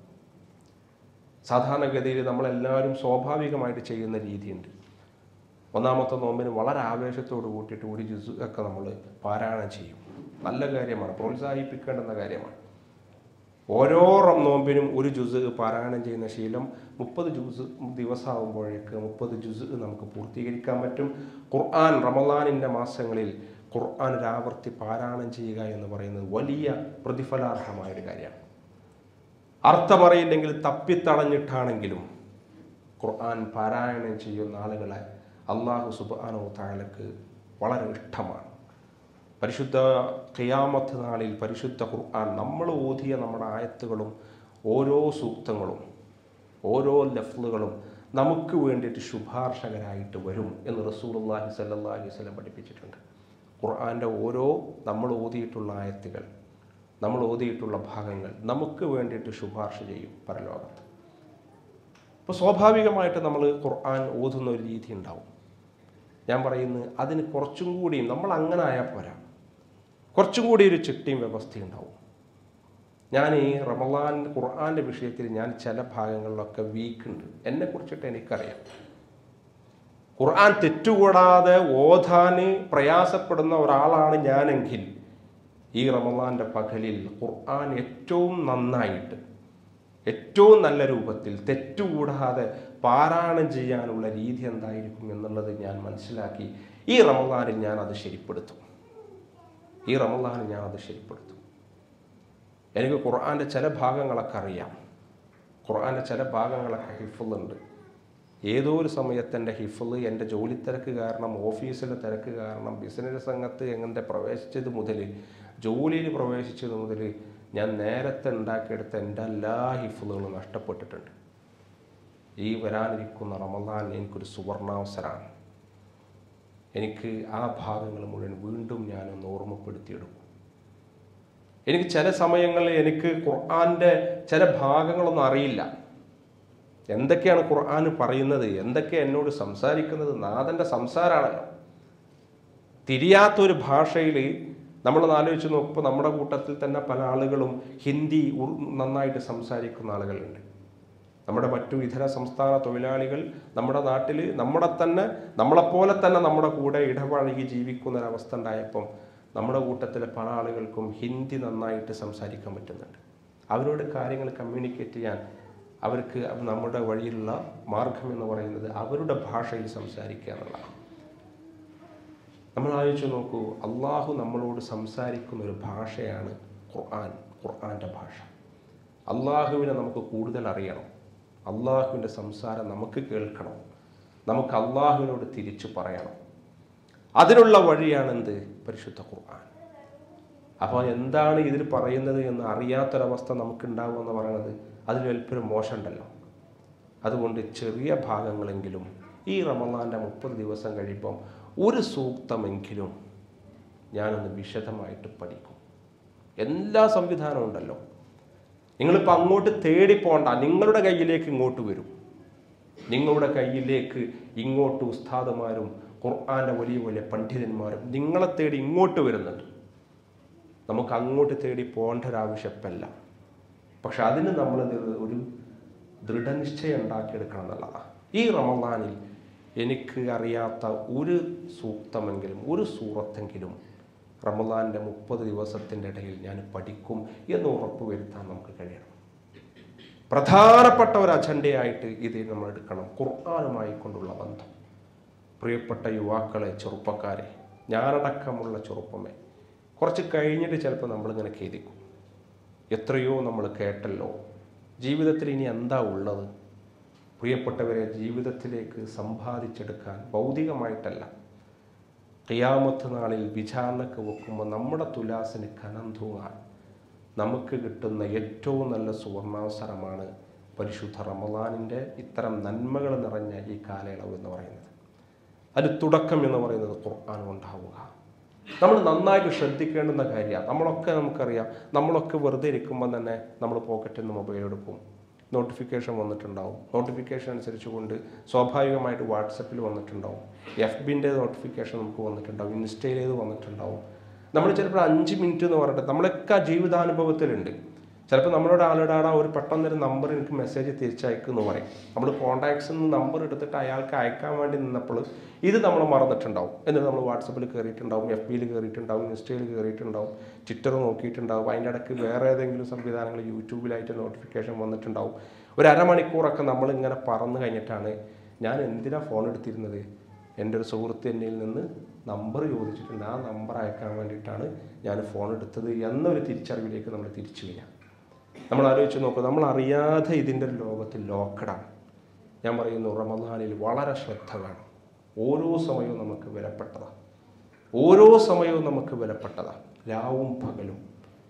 S1: സാധാരണഗതിയിൽ നമ്മളെല്ലാവരും സ്വാഭാവികമായിട്ട് ചെയ്യുന്ന രീതിയുണ്ട് ഒന്നാമത്തെ നോമ്പിന് വളരെ ആവേശത്തോട് കൂട്ടിയിട്ട് ഒരു ജുസ് ഒക്കെ നമ്മൾ പാരായണം ചെയ്യും നല്ല കാര്യമാണ് പ്രോത്സാഹിപ്പിക്കേണ്ടുന്ന കാര്യമാണ് ഓരോ റം നോമ്പിനും ഒരു ജുസ് പാരായണം ചെയ്യുന്ന ശീലം മുപ്പത് ജുസ് ദിവസമാകുമ്പോഴേക്ക് മുപ്പത് ജുസ് നമുക്ക് പൂർത്തീകരിക്കാൻ പറ്റും ഖുർആൻ റമദാനിൻ്റെ മാസങ്ങളിൽ ഖുർആൻ ഒരാവർത്തി പാരായണം ചെയ്യുക എന്ന് പറയുന്നത് വലിയ പ്രതിഫലാർഹമായ ഒരു കാര്യമാണ് അർത്ഥമറിയില്ലെങ്കിൽ തപ്പിത്തടഞ്ഞിട്ടാണെങ്കിലും ഖുർആൻ പാരായണം ചെയ്യുന്ന ആളുകളെ അള്ളാഹു സുബാനോ താലക്ക് വളരെ ഇഷ്ടമാണ് പരിശുദ്ധ ഖിയാമത്ത് നാളിൽ പരിശുദ്ധ ഖുർആൻ നമ്മൾ ഓതിയ നമ്മുടെ ആയത്തുകളും ഓരോ സൂക്തങ്ങളും ഓരോ ലഫ്ലുകളും നമുക്ക് വേണ്ടിയിട്ട് ശുപാർശകരായിട്ട് വരും എന്ന് റസൂലുള്ളാഹി സല്ലല്ലാഹു അലൈഹി വസല്ലം പഠിപ്പിച്ചിട്ടുണ്ട് ഖുർആൻ്റെ ഓരോ നമ്മൾ ഓതിയിട്ടുള്ള ആയത്തുകൾ നമ്മൾ ഓതിയിട്ടുള്ള ഭാഗങ്ങൾ നമുക്ക് വേണ്ടിയിട്ട് ശുപാർശ ചെയ്യും പരലോകത്ത് അപ്പോൾ സ്വാഭാവികമായിട്ട് നമ്മൾ ഖുർആൻ ഓതുന്ന ഒരു രീതി ഉണ്ടാവും ഞാൻ പറയുന്നത് അതിന് കുറച്ചും കൂടി നമ്മൾ അങ്ങനെ ആയാൽ പോരാ കുറച്ചും കൂടി ഒരു ചിട്ടയും വ്യവസ്ഥയും ഉണ്ടാവും ഞാൻ ഈ റമലാൻ ഖുർആൻ്റെ വിഷയത്തിൽ ഞാൻ ചില ഭാഗങ്ങളിലൊക്കെ വീക്ക് ഉണ്ട് എന്നെ കുറിച്ചിട്ട് എനിക്കറിയാം ഖുർആൻ തെറ്റുകൂടാതെ ഓതാൻ പ്രയാസപ്പെടുന്ന ഒരാളാണ് ഞാനെങ്കിൽ ഈ റമലാൻ്റെ പകലിൽ ഖുർആൻ ഏറ്റവും നന്നായിട്ട് ഏറ്റവും നല്ല രൂപത്തിൽ തെറ്റുകൂടാതെ പാരായണം ചെയ്യാനുള്ള രീതി എന്തായിരിക്കും എന്നുള്ളത് ഞാൻ മനസ്സിലാക്കി ഈ റമദാനിൽ ഞാൻ അത് ശരിപ്പെടുത്തും ഈ റമദാനിൽ ഞാൻ അത് ശരിപ്പെടുത്തും എനിക്ക് ഖുർആൻ്റെ ചില ഭാഗങ്ങളൊക്കെ അറിയാം ഖുർആൻ്റെ ചില ഭാഗങ്ങളൊക്കെ ഹിഫുള്ളുണ്ട് ഏതോ ഒരു സമയത്ത് എൻ്റെ ഹിഫുള് എൻ്റെ ജോലി തിരക്ക് കാരണം ഓഫീസിലെ തിരക്ക് കാരണം ബിസിനസ് രംഗത്ത് എങ്ങനെ പ്രവേശിച്ചത് മുതൽ ജോലിയിൽ പ്രവേശിച്ചത് മുതൽ ഞാൻ നേരത്തെ ഉണ്ടാക്കിയെടുത്ത എൻ്റെ എല്ലാ ഹിഫുളുകളും നഷ്ടപ്പെട്ടിട്ടുണ്ട് ഈ വരാനിരിക്കുന്ന റമദാൻ എനിക്കൊരു സുവർണാവസരമാണ് എനിക്ക് ആ ഭാഗങ്ങൾ മുഴുവൻ വീണ്ടും ഞാനൊന്ന് ഓർമ്മപ്പെടുത്തിയെടുക്കും എനിക്ക് ചില സമയങ്ങളിൽ എനിക്ക് ഖുർആൻ്റെ ചില ഭാഗങ്ങളൊന്നും അറിയില്ല എന്തൊക്കെയാണ് ഖുർആൻ പറയുന്നത് എന്തൊക്കെ എന്നോട് സംസാരിക്കുന്നത് നാഥൻ്റെ സംസാരമാണല്ലോ തിരിയാത്തൊരു ഭാഷയിൽ നമ്മളൊന്ന് ആലോചിച്ച് നോക്കുമ്പോൾ നമ്മുടെ കൂട്ടത്തിൽ തന്നെ പല ആളുകളും ഹിന്ദി ഉർ- നന്നായിട്ട് സംസാരിക്കുന്ന ആളുകളുണ്ട് നമ്മുടെ മറ്റു ഇതര സംസ്ഥാന തൊഴിലാളികൾ നമ്മുടെ നാട്ടിൽ നമ്മുടെ തന്നെ നമ്മളെപ്പോലെ തന്നെ നമ്മുടെ കൂടെ ഇടപഴകി ജീവിക്കുന്ന ഒരവസ്ഥ ഉണ്ടായപ്പം നമ്മുടെ കൂട്ടത്തിലെ പല ആളുകൾക്കും ഹിന്ദി നന്നായിട്ട് സംസാരിക്കാൻ പറ്റുന്നുണ്ട് അവരോട് കാര്യങ്ങൾ കമ്മ്യൂണിക്കേറ്റ് ചെയ്യാൻ അവർക്ക് നമ്മുടെ വഴിയിലുള്ള മാർഗം എന്ന് പറയുന്നത് അവരുടെ ഭാഷയിൽ സംസാരിക്കുക എന്നുള്ളതാണ് നമ്മൾ ആലോചിച്ച് നോക്കൂ അള്ളാഹു നമ്മളോട് സംസാരിക്കുന്ന ഒരു ഭാഷയാണ് ഖുർആൻ ഖുർആൻ്റെ ഭാഷ അള്ളാഹുവിനെ നമുക്ക് കൂടുതൽ അറിയണം അള്ളാഹുവിൻ്റെ സംസാരം നമുക്ക് കേൾക്കണം നമുക്ക് അള്ളാഹുവിനോട് തിരിച്ചു പറയണം അതിനുള്ള വഴിയാണ് എന്ത് പരിശുദ്ധ ഖുർആൻ അപ്പോൾ എന്താണ് ഇതിൽ പറയുന്നത് എന്ന് അറിയാത്തൊരവസ്ഥ നമുക്കുണ്ടാകുമെന്ന് പറയുന്നത് അതിൽ വലിയൊരു മോശമുണ്ടല്ലോ അതുകൊണ്ട് ചെറിയ ഭാഗങ്ങളെങ്കിലും ഈ റമദാൻ്റെ മുപ്പത് ദിവസം കഴിയുമ്പം ഒരു സൂക്തമെങ്കിലും ഞാനൊന്ന് വിശദമായിട്ട് പഠിക്കും എല്ലാ സംവിധാനവും ഉണ്ടല്ലോ നിങ്ങളിപ്പോൾ അങ്ങോട്ട് തേടി പോണ്ട നിങ്ങളുടെ കയ്യിലേക്ക് ഇങ്ങോട്ട് വരും നിങ്ങളുടെ കയ്യിലേക്ക് ഇങ്ങോട്ട് ഉസ്താദുമാരും ഖുർആൻ്റെ വലിയ വലിയ പണ്ഡിതന്മാരും നിങ്ങളെ തേടി ഇങ്ങോട്ട് വരുന്നുണ്ട് നമുക്ക് അങ്ങോട്ട് തേടി പോകേണ്ട ഒരാവശ്യപ്പല്ല പക്ഷെ അതിന് നമ്മൾ ഒരു ദൃഢനിശ്ചയം ഉണ്ടാക്കിയെടുക്കണം എന്നുള്ളതാണ് ഈ റമദാനിൽ എനിക്ക് അറിയാത്ത ഒരു സൂക്തമെങ്കിലും ഒരു സൂറത്തെങ്കിലും റമദാനിൻ്റെ മുപ്പത് ദിവസത്തിൻ്റെ ഇടയിൽ ഞാൻ പഠിക്കും എന്ന് ഉറപ്പ് വരുത്താൻ നമുക്ക് കഴിയണം പ്രധാനപ്പെട്ട ഒരു അജണ്ടയായിട്ട് ഇത് നമ്മൾ എടുക്കണം ഖുർആാനുമായി കൊണ്ടുള്ള ബന്ധം പ്രിയപ്പെട്ട യുവാക്കളെ ചെറുപ്പക്കാരെ ഞാനടക്കമുള്ള ചെറുപ്പമേ കുറച്ച് കഴിഞ്ഞിട്ട് ചിലപ്പോൾ നമ്മളിങ്ങനെ ഖേദിക്കും എത്രയോ നമ്മൾ കേട്ടല്ലോ ജീവിതത്തിൽ ഇനി എന്താ ഉള്ളത് പ്രിയപ്പെട്ടവരെ ജീവിതത്തിലേക്ക് സമ്പാദിച്ചെടുക്കാൻ ഭൗതികമായിട്ടല്ല ഖിയാമത്ത് നാളിൽ വിചാരണക്ക് വെക്കുമ്പോൾ നമ്മുടെ തുലാസിന് കനം തൂങ്ങാൻ നമുക്ക് കിട്ടുന്ന ഏറ്റവും നല്ല സുവർണാവസരമാണ് പരിശുദ്ധ റമദാനിൻ്റെ ഇത്തരം നന്മകൾ നിറഞ്ഞ ഈ കാലയളവ് എന്ന് പറയുന്നത് അതിന് തുടക്കം എന്ന് പറയുന്നത് ഖുർആൻ കൊണ്ടാവുക നമ്മൾ നന്നായിട്ട് ശ്രദ്ധിക്കേണ്ടുന്ന കാര്യമാണ് നമ്മളൊക്കെ നമുക്കറിയാം നമ്മളൊക്കെ വെറുതെ ഇരിക്കുമ്പോൾ തന്നെ നമ്മൾ പോക്കറ്റിൽ നിന്ന് മൊബൈൽ എടുക്കും നോട്ടിഫിക്കേഷൻ വന്നിട്ടുണ്ടാവും നോട്ടിഫിക്കേഷൻ അനുസരിച്ച് കൊണ്ട് സ്വാഭാവികമായിട്ട് വാട്സപ്പിൽ വന്നിട്ടുണ്ടാവും എഫ് ബിൻ്റെ നോട്ടിഫിക്കേഷൻ നമുക്ക് വന്നിട്ടുണ്ടാവും ഇൻസ്റ്റയിലേത് വന്നിട്ടുണ്ടാവും നമ്മൾ ചിലപ്പോൾ അഞ്ച് മിനിറ്റ് എന്ന് പറഞ്ഞിട്ട് നമ്മളൊക്കെ ആ ജീവിതാനുഭവത്തിലുണ്ട് ചിലപ്പോൾ നമ്മളോട് ആളിടാടാ ഒരു പെട്ടെന്നൊരു നമ്പർ എനിക്ക് മെസ്സേജ് തിരിച്ചയക്കുമെന്ന് പറയും നമ്മൾ കോൺടാക്ട്സിൽ നിന്ന് നമ്പർ എടുത്തിട്ട് അയാൾക്ക് അയക്കാൻ വേണ്ടി നിന്നപ്പോൾ ഇത് നമ്മൾ മറന്നിട്ടുണ്ടാവും എന്നിട്ട് നമ്മൾ വാട്സപ്പിൽ കയറിയിട്ടുണ്ടാവും എഫ് ബിയിൽ കയറിയിട്ടുണ്ടാവും ഇൻസ്റ്റയിൽ കയറിയിട്ടുണ്ടാവും ട്വിറ്റർ നോക്കിയിട്ടുണ്ടാവും അതിൻ്റെ ഇടയ്ക്ക് വേറെ ഏതെങ്കിലും സംവിധാനങ്ങൾ യൂട്യൂബിലായിട്ട് നോട്ടിഫിക്കേഷൻ വന്നിട്ടുണ്ടാവും ഒരു അരമണിക്കൂറൊക്കെ നമ്മളിങ്ങനെ പറന്ന് കഴിഞ്ഞിട്ടാണ് ഞാൻ എന്തിനാ ഫോൺ എടുത്തിരുന്നത് എൻ്റെ ഒരു സുഹൃത്ത് എന്നിൽ നിന്ന് നമ്പർ ചോദിച്ചിട്ടുണ്ട് ആ നമ്പർ അയക്കാൻ വേണ്ടിയിട്ടാണ് ഞാൻ ഫോൺ എടുത്തത് എന്നൊരു തിരിച്ചറിവിലേക്ക് നമ്മൾ തിരിച്ചു വരിക നമ്മൾ ആലോചിച്ച് നോക്കുക നമ്മൾ അറിയാതെ ഇതിൻ്റെ ഒരു ലോകത്തിൽ ലോക്കഡാണ് ഞാൻ പറയുന്നു റമദാനിൽ വളരെ ശ്രദ്ധ വേണം ഓരോ സമയവും നമുക്ക് വിലപ്പെട്ടതാണ് ഓരോ സമയവും നമുക്ക് വിലപ്പെട്ടതാണ് രാവും പകലും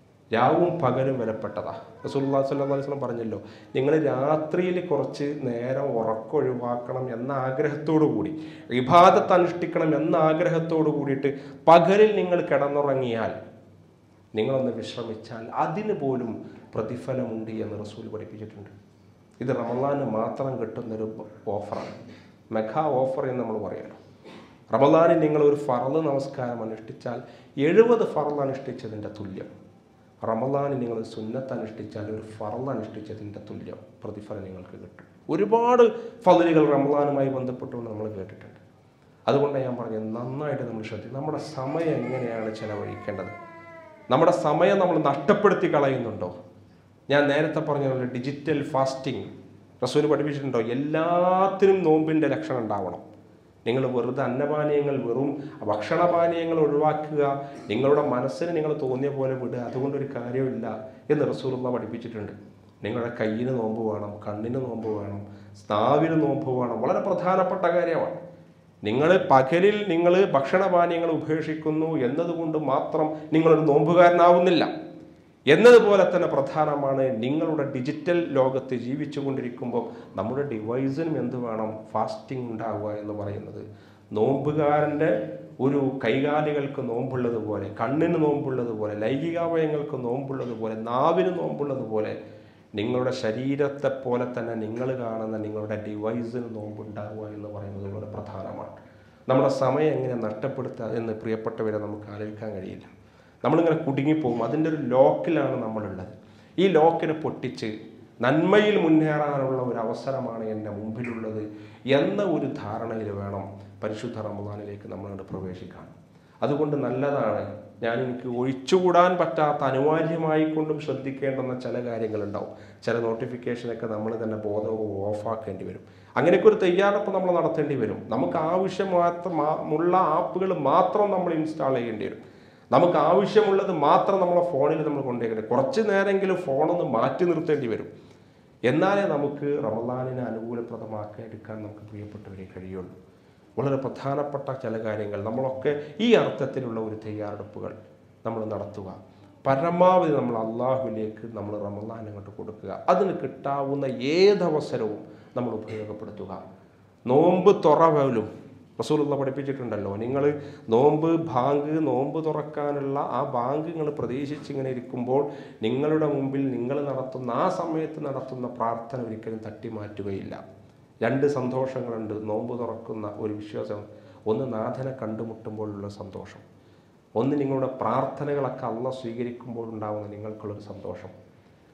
S1: രാവും പകലും വിലപ്പെട്ടതാ റസൂലുള്ളാഹി സ്വല്ലല്ലാഹു അലൈഹി വസല്ലം പറഞ്ഞല്ലോ നിങ്ങൾ രാത്രിയിൽ കുറച്ച് നേരം ഉറക്കൊഴിവാക്കണം എന്ന ആഗ്രഹത്തോടു കൂടി വിഭാഗത്ത് അനുഷ്ഠിക്കണം എന്ന ആഗ്രഹത്തോടു കൂടിയിട്ട് പകലിൽ നിങ്ങൾ കിടന്നുറങ്ങിയാൽ നിങ്ങളൊന്ന് വിശ്രമിച്ചാൽ അതിന് പോലും പ്രതിഫലമുണ്ട് എന്ന് റസൂൽ പഠിപ്പിച്ചിട്ടുണ്ട് ഇത് റമദാന് മാത്രം കിട്ടുന്നൊരു ഓഫറാണ് മെഗാ ഓഫർ എന്ന് നമ്മൾ പറയുമല്ലോ റമദാനിൽ നിങ്ങൾ ഒരു ഫറല് നമസ്കാരം അനുഷ്ഠിച്ചാൽ എഴുപത് ഫറൽ അനുഷ്ഠിച്ചതിൻ്റെ തുല്യം റമദാനിൽ നിങ്ങൾ സുന്നത്ത് അനുഷ്ഠിച്ചാൽ ഒരു ഫറൽ അനുഷ്ഠിച്ചതിൻ്റെ തുല്യം പ്രതിഫലം നിങ്ങൾക്ക് കിട്ടും ഒരുപാട് ഫലലുകൾ റമദാനുമായി ബന്ധപ്പെട്ടുകൊണ്ട് നമ്മൾ കേട്ടിട്ടുണ്ട് അതുകൊണ്ടാണ് ഞാൻ പറഞ്ഞത് നന്നായിട്ട് നമ്മൾ ശ്രദ്ധിക്കും നമ്മുടെ സമയം എങ്ങനെയാണ് ചെലവഴിക്കേണ്ടത് നമ്മുടെ സമയം നമ്മൾ നഷ്ടപ്പെടുത്തി കളയുന്നുണ്ടോ ഞാൻ നേരത്തെ പറഞ്ഞ പോലെ ഡിജിറ്റൽ ഫാസ്റ്റിംഗ് റസൂല് പഠിപ്പിച്ചിട്ടുണ്ടോ എല്ലാത്തിനും നോമ്പിൻ്റെ ലക്ഷണം ഉണ്ടാവണം നിങ്ങൾ വെറുതെ അന്നപാനീയങ്ങൾ വെറും ഭക്ഷണപാനീയങ്ങൾ ഒഴിവാക്കുക നിങ്ങളുടെ മനസ്സിന് നിങ്ങൾ തോന്നിയ പോലെ വിടുക അതുകൊണ്ടൊരു കാര്യമില്ല എന്ന് റസൂലുള്ള പഠിപ്പിച്ചിട്ടുണ്ട് നിങ്ങളുടെ കയ്യിന് നോമ്പ് വേണം കണ്ണിന് നോമ്പ് വേണം സ്നാവിന് നോമ്പ് വേണം വളരെ പ്രധാനപ്പെട്ട കാര്യമാണ് നിങ്ങൾ പകലിൽ നിങ്ങൾ ഭക്ഷണപാനീയങ്ങൾ ഉപേക്ഷിക്കുന്നു എന്നതുകൊണ്ട് മാത്രം നിങ്ങളൊരു നോമ്പുകാരനാവുന്നില്ല എന്നതുപോലെ തന്നെ പ്രധാനമാണ് നിങ്ങളുടെ ഡിജിറ്റൽ ലോകത്ത് ജീവിച്ചു കൊണ്ടിരിക്കുമ്പോൾ നമ്മുടെ ഡിവൈസിനും എന്ത് വേണം ഫാസ്റ്റിംഗ് ഉണ്ടാവുക എന്ന് പറയുന്നത് നോമ്പുകാരൻ്റെ ഒരു കൈകാലുകൾക്ക് നോമ്പുള്ളതുപോലെ കണ്ണിന് നോമ്പുള്ളതുപോലെ ലൈംഗികാവയങ്ങൾക്ക് നോമ്പുള്ളതുപോലെ നാവിന് നോമ്പുള്ളതുപോലെ നിങ്ങളുടെ ശരീരത്തെ പോലെ തന്നെ നിങ്ങൾ കാണുന്ന നിങ്ങളുടെ ഡിവൈസിന് നോമ്പുണ്ടാവുക എന്ന് പറയുന്നത് വളരെ പ്രധാനമാണ് നമ്മുടെ സമയം എങ്ങനെ നഷ്ടപ്പെടുത്തുക എന്ന് പ്രിയപ്പെട്ടവരെ നമുക്ക് ആലോചിക്കാൻ കഴിയില്ല നമ്മളിങ്ങനെ കുടുങ്ങിപ്പോകും അതിൻ്റെ ഒരു ലോക്കിലാണ് നമ്മളുള്ളത് ഈ ലോക്കിനെ പൊട്ടിച്ച് നന്മയിൽ മുന്നേറാനുള്ള ഒരു അവസരമാണ് എൻ്റെ മുമ്പിലുള്ളത് എന്ന ഒരു ധാരണയിൽ വേണം പരിശുദ്ധ റമദാനിലേക്ക് നമ്മളങ്ങോട്ട് പ്രവേശിക്കാൻ അതുകൊണ്ട് നല്ലതാണ് ഞാൻ എനിക്ക് ഒഴിച്ചുകൂടാൻ പറ്റാത്ത അനിവാര്യമായി കൊണ്ടും ശ്രദ്ധിക്കേണ്ടുന്ന ചില കാര്യങ്ങളുണ്ടാവും ചില നോട്ടിഫിക്കേഷനൊക്കെ നമ്മൾ തന്നെ ബോധവും ഓഫാക്കേണ്ടി വരും അങ്ങനെയൊക്കെ ഒരു തയ്യാറെടുപ്പ് നമ്മൾ നടത്തേണ്ടി വരും നമുക്ക് ആവശ്യം മാത്രമുള്ള ആപ്പുകൾ മാത്രം നമ്മൾ ഇൻസ്റ്റാൾ ചെയ്യേണ്ടി വരും നമുക്ക് ആവശ്യമുള്ളത് മാത്രം നമ്മളെ ഫോണിൽ നമ്മൾ കൊണ്ടുപോയി കുറച്ച് നേരമെങ്കിലും ഫോണൊന്ന് മാറ്റി നിർത്തേണ്ടി വരും എന്നാലേ നമുക്ക് റമദാനിനെ അനുകൂലപ്രദമാക്കി എടുക്കാൻ നമുക്ക് പ്രിയപ്പെട്ടവരെ കഴിയുള്ളൂ വളരെ പ്രധാനപ്പെട്ട ചില കാര്യങ്ങൾ നമ്മളൊക്കെ ഈ അർത്ഥത്തിലുള്ള ഒരു തയ്യാറെടുപ്പുകൾ നമ്മൾ നടത്തുക പരമാവധി നമ്മൾ അള്ളാഹുവിലേക്ക് നമ്മൾ റമദാൻ അങ്ങോട്ട് കൊടുക്കുക അതിന് കിട്ടാവുന്ന ഏതവസരവും നമ്മൾ ഉപയോഗപ്പെടുത്തുക നോമ്പ് തുറ പോലും റസൂലുള്ള പഠിപ്പിച്ചിട്ടുണ്ടല്ലോ നിങ്ങൾ നോമ്പ് ബാങ്ക് നോമ്പ് തുറക്കാനുള്ള ആ ബാങ്ക് നിങ്ങൾ പ്രതീക്ഷിച്ചിങ്ങനെ ഇരിക്കുമ്പോൾ നിങ്ങളുടെ മുമ്പിൽ നിങ്ങൾ നടത്തുന്ന ആ സമയത്ത് നടത്തുന്ന പ്രാർത്ഥന ഒരിക്കലും തട്ടിമാറ്റുകയില്ല രണ്ട് സന്തോഷങ്ങളുണ്ട് നോമ്പ് തുറക്കുന്ന ഒരു വിശ്വാസം ഒന്ന് നാഥനെ കണ്ടുമുട്ടുമ്പോഴുള്ള സന്തോഷം ഒന്ന് നിങ്ങളുടെ പ്രാർത്ഥനകളൊക്കെ അല്ല സ്വീകരിക്കുമ്പോൾ ഉണ്ടാകുന്ന നിങ്ങൾക്കുള്ളൊരു സന്തോഷം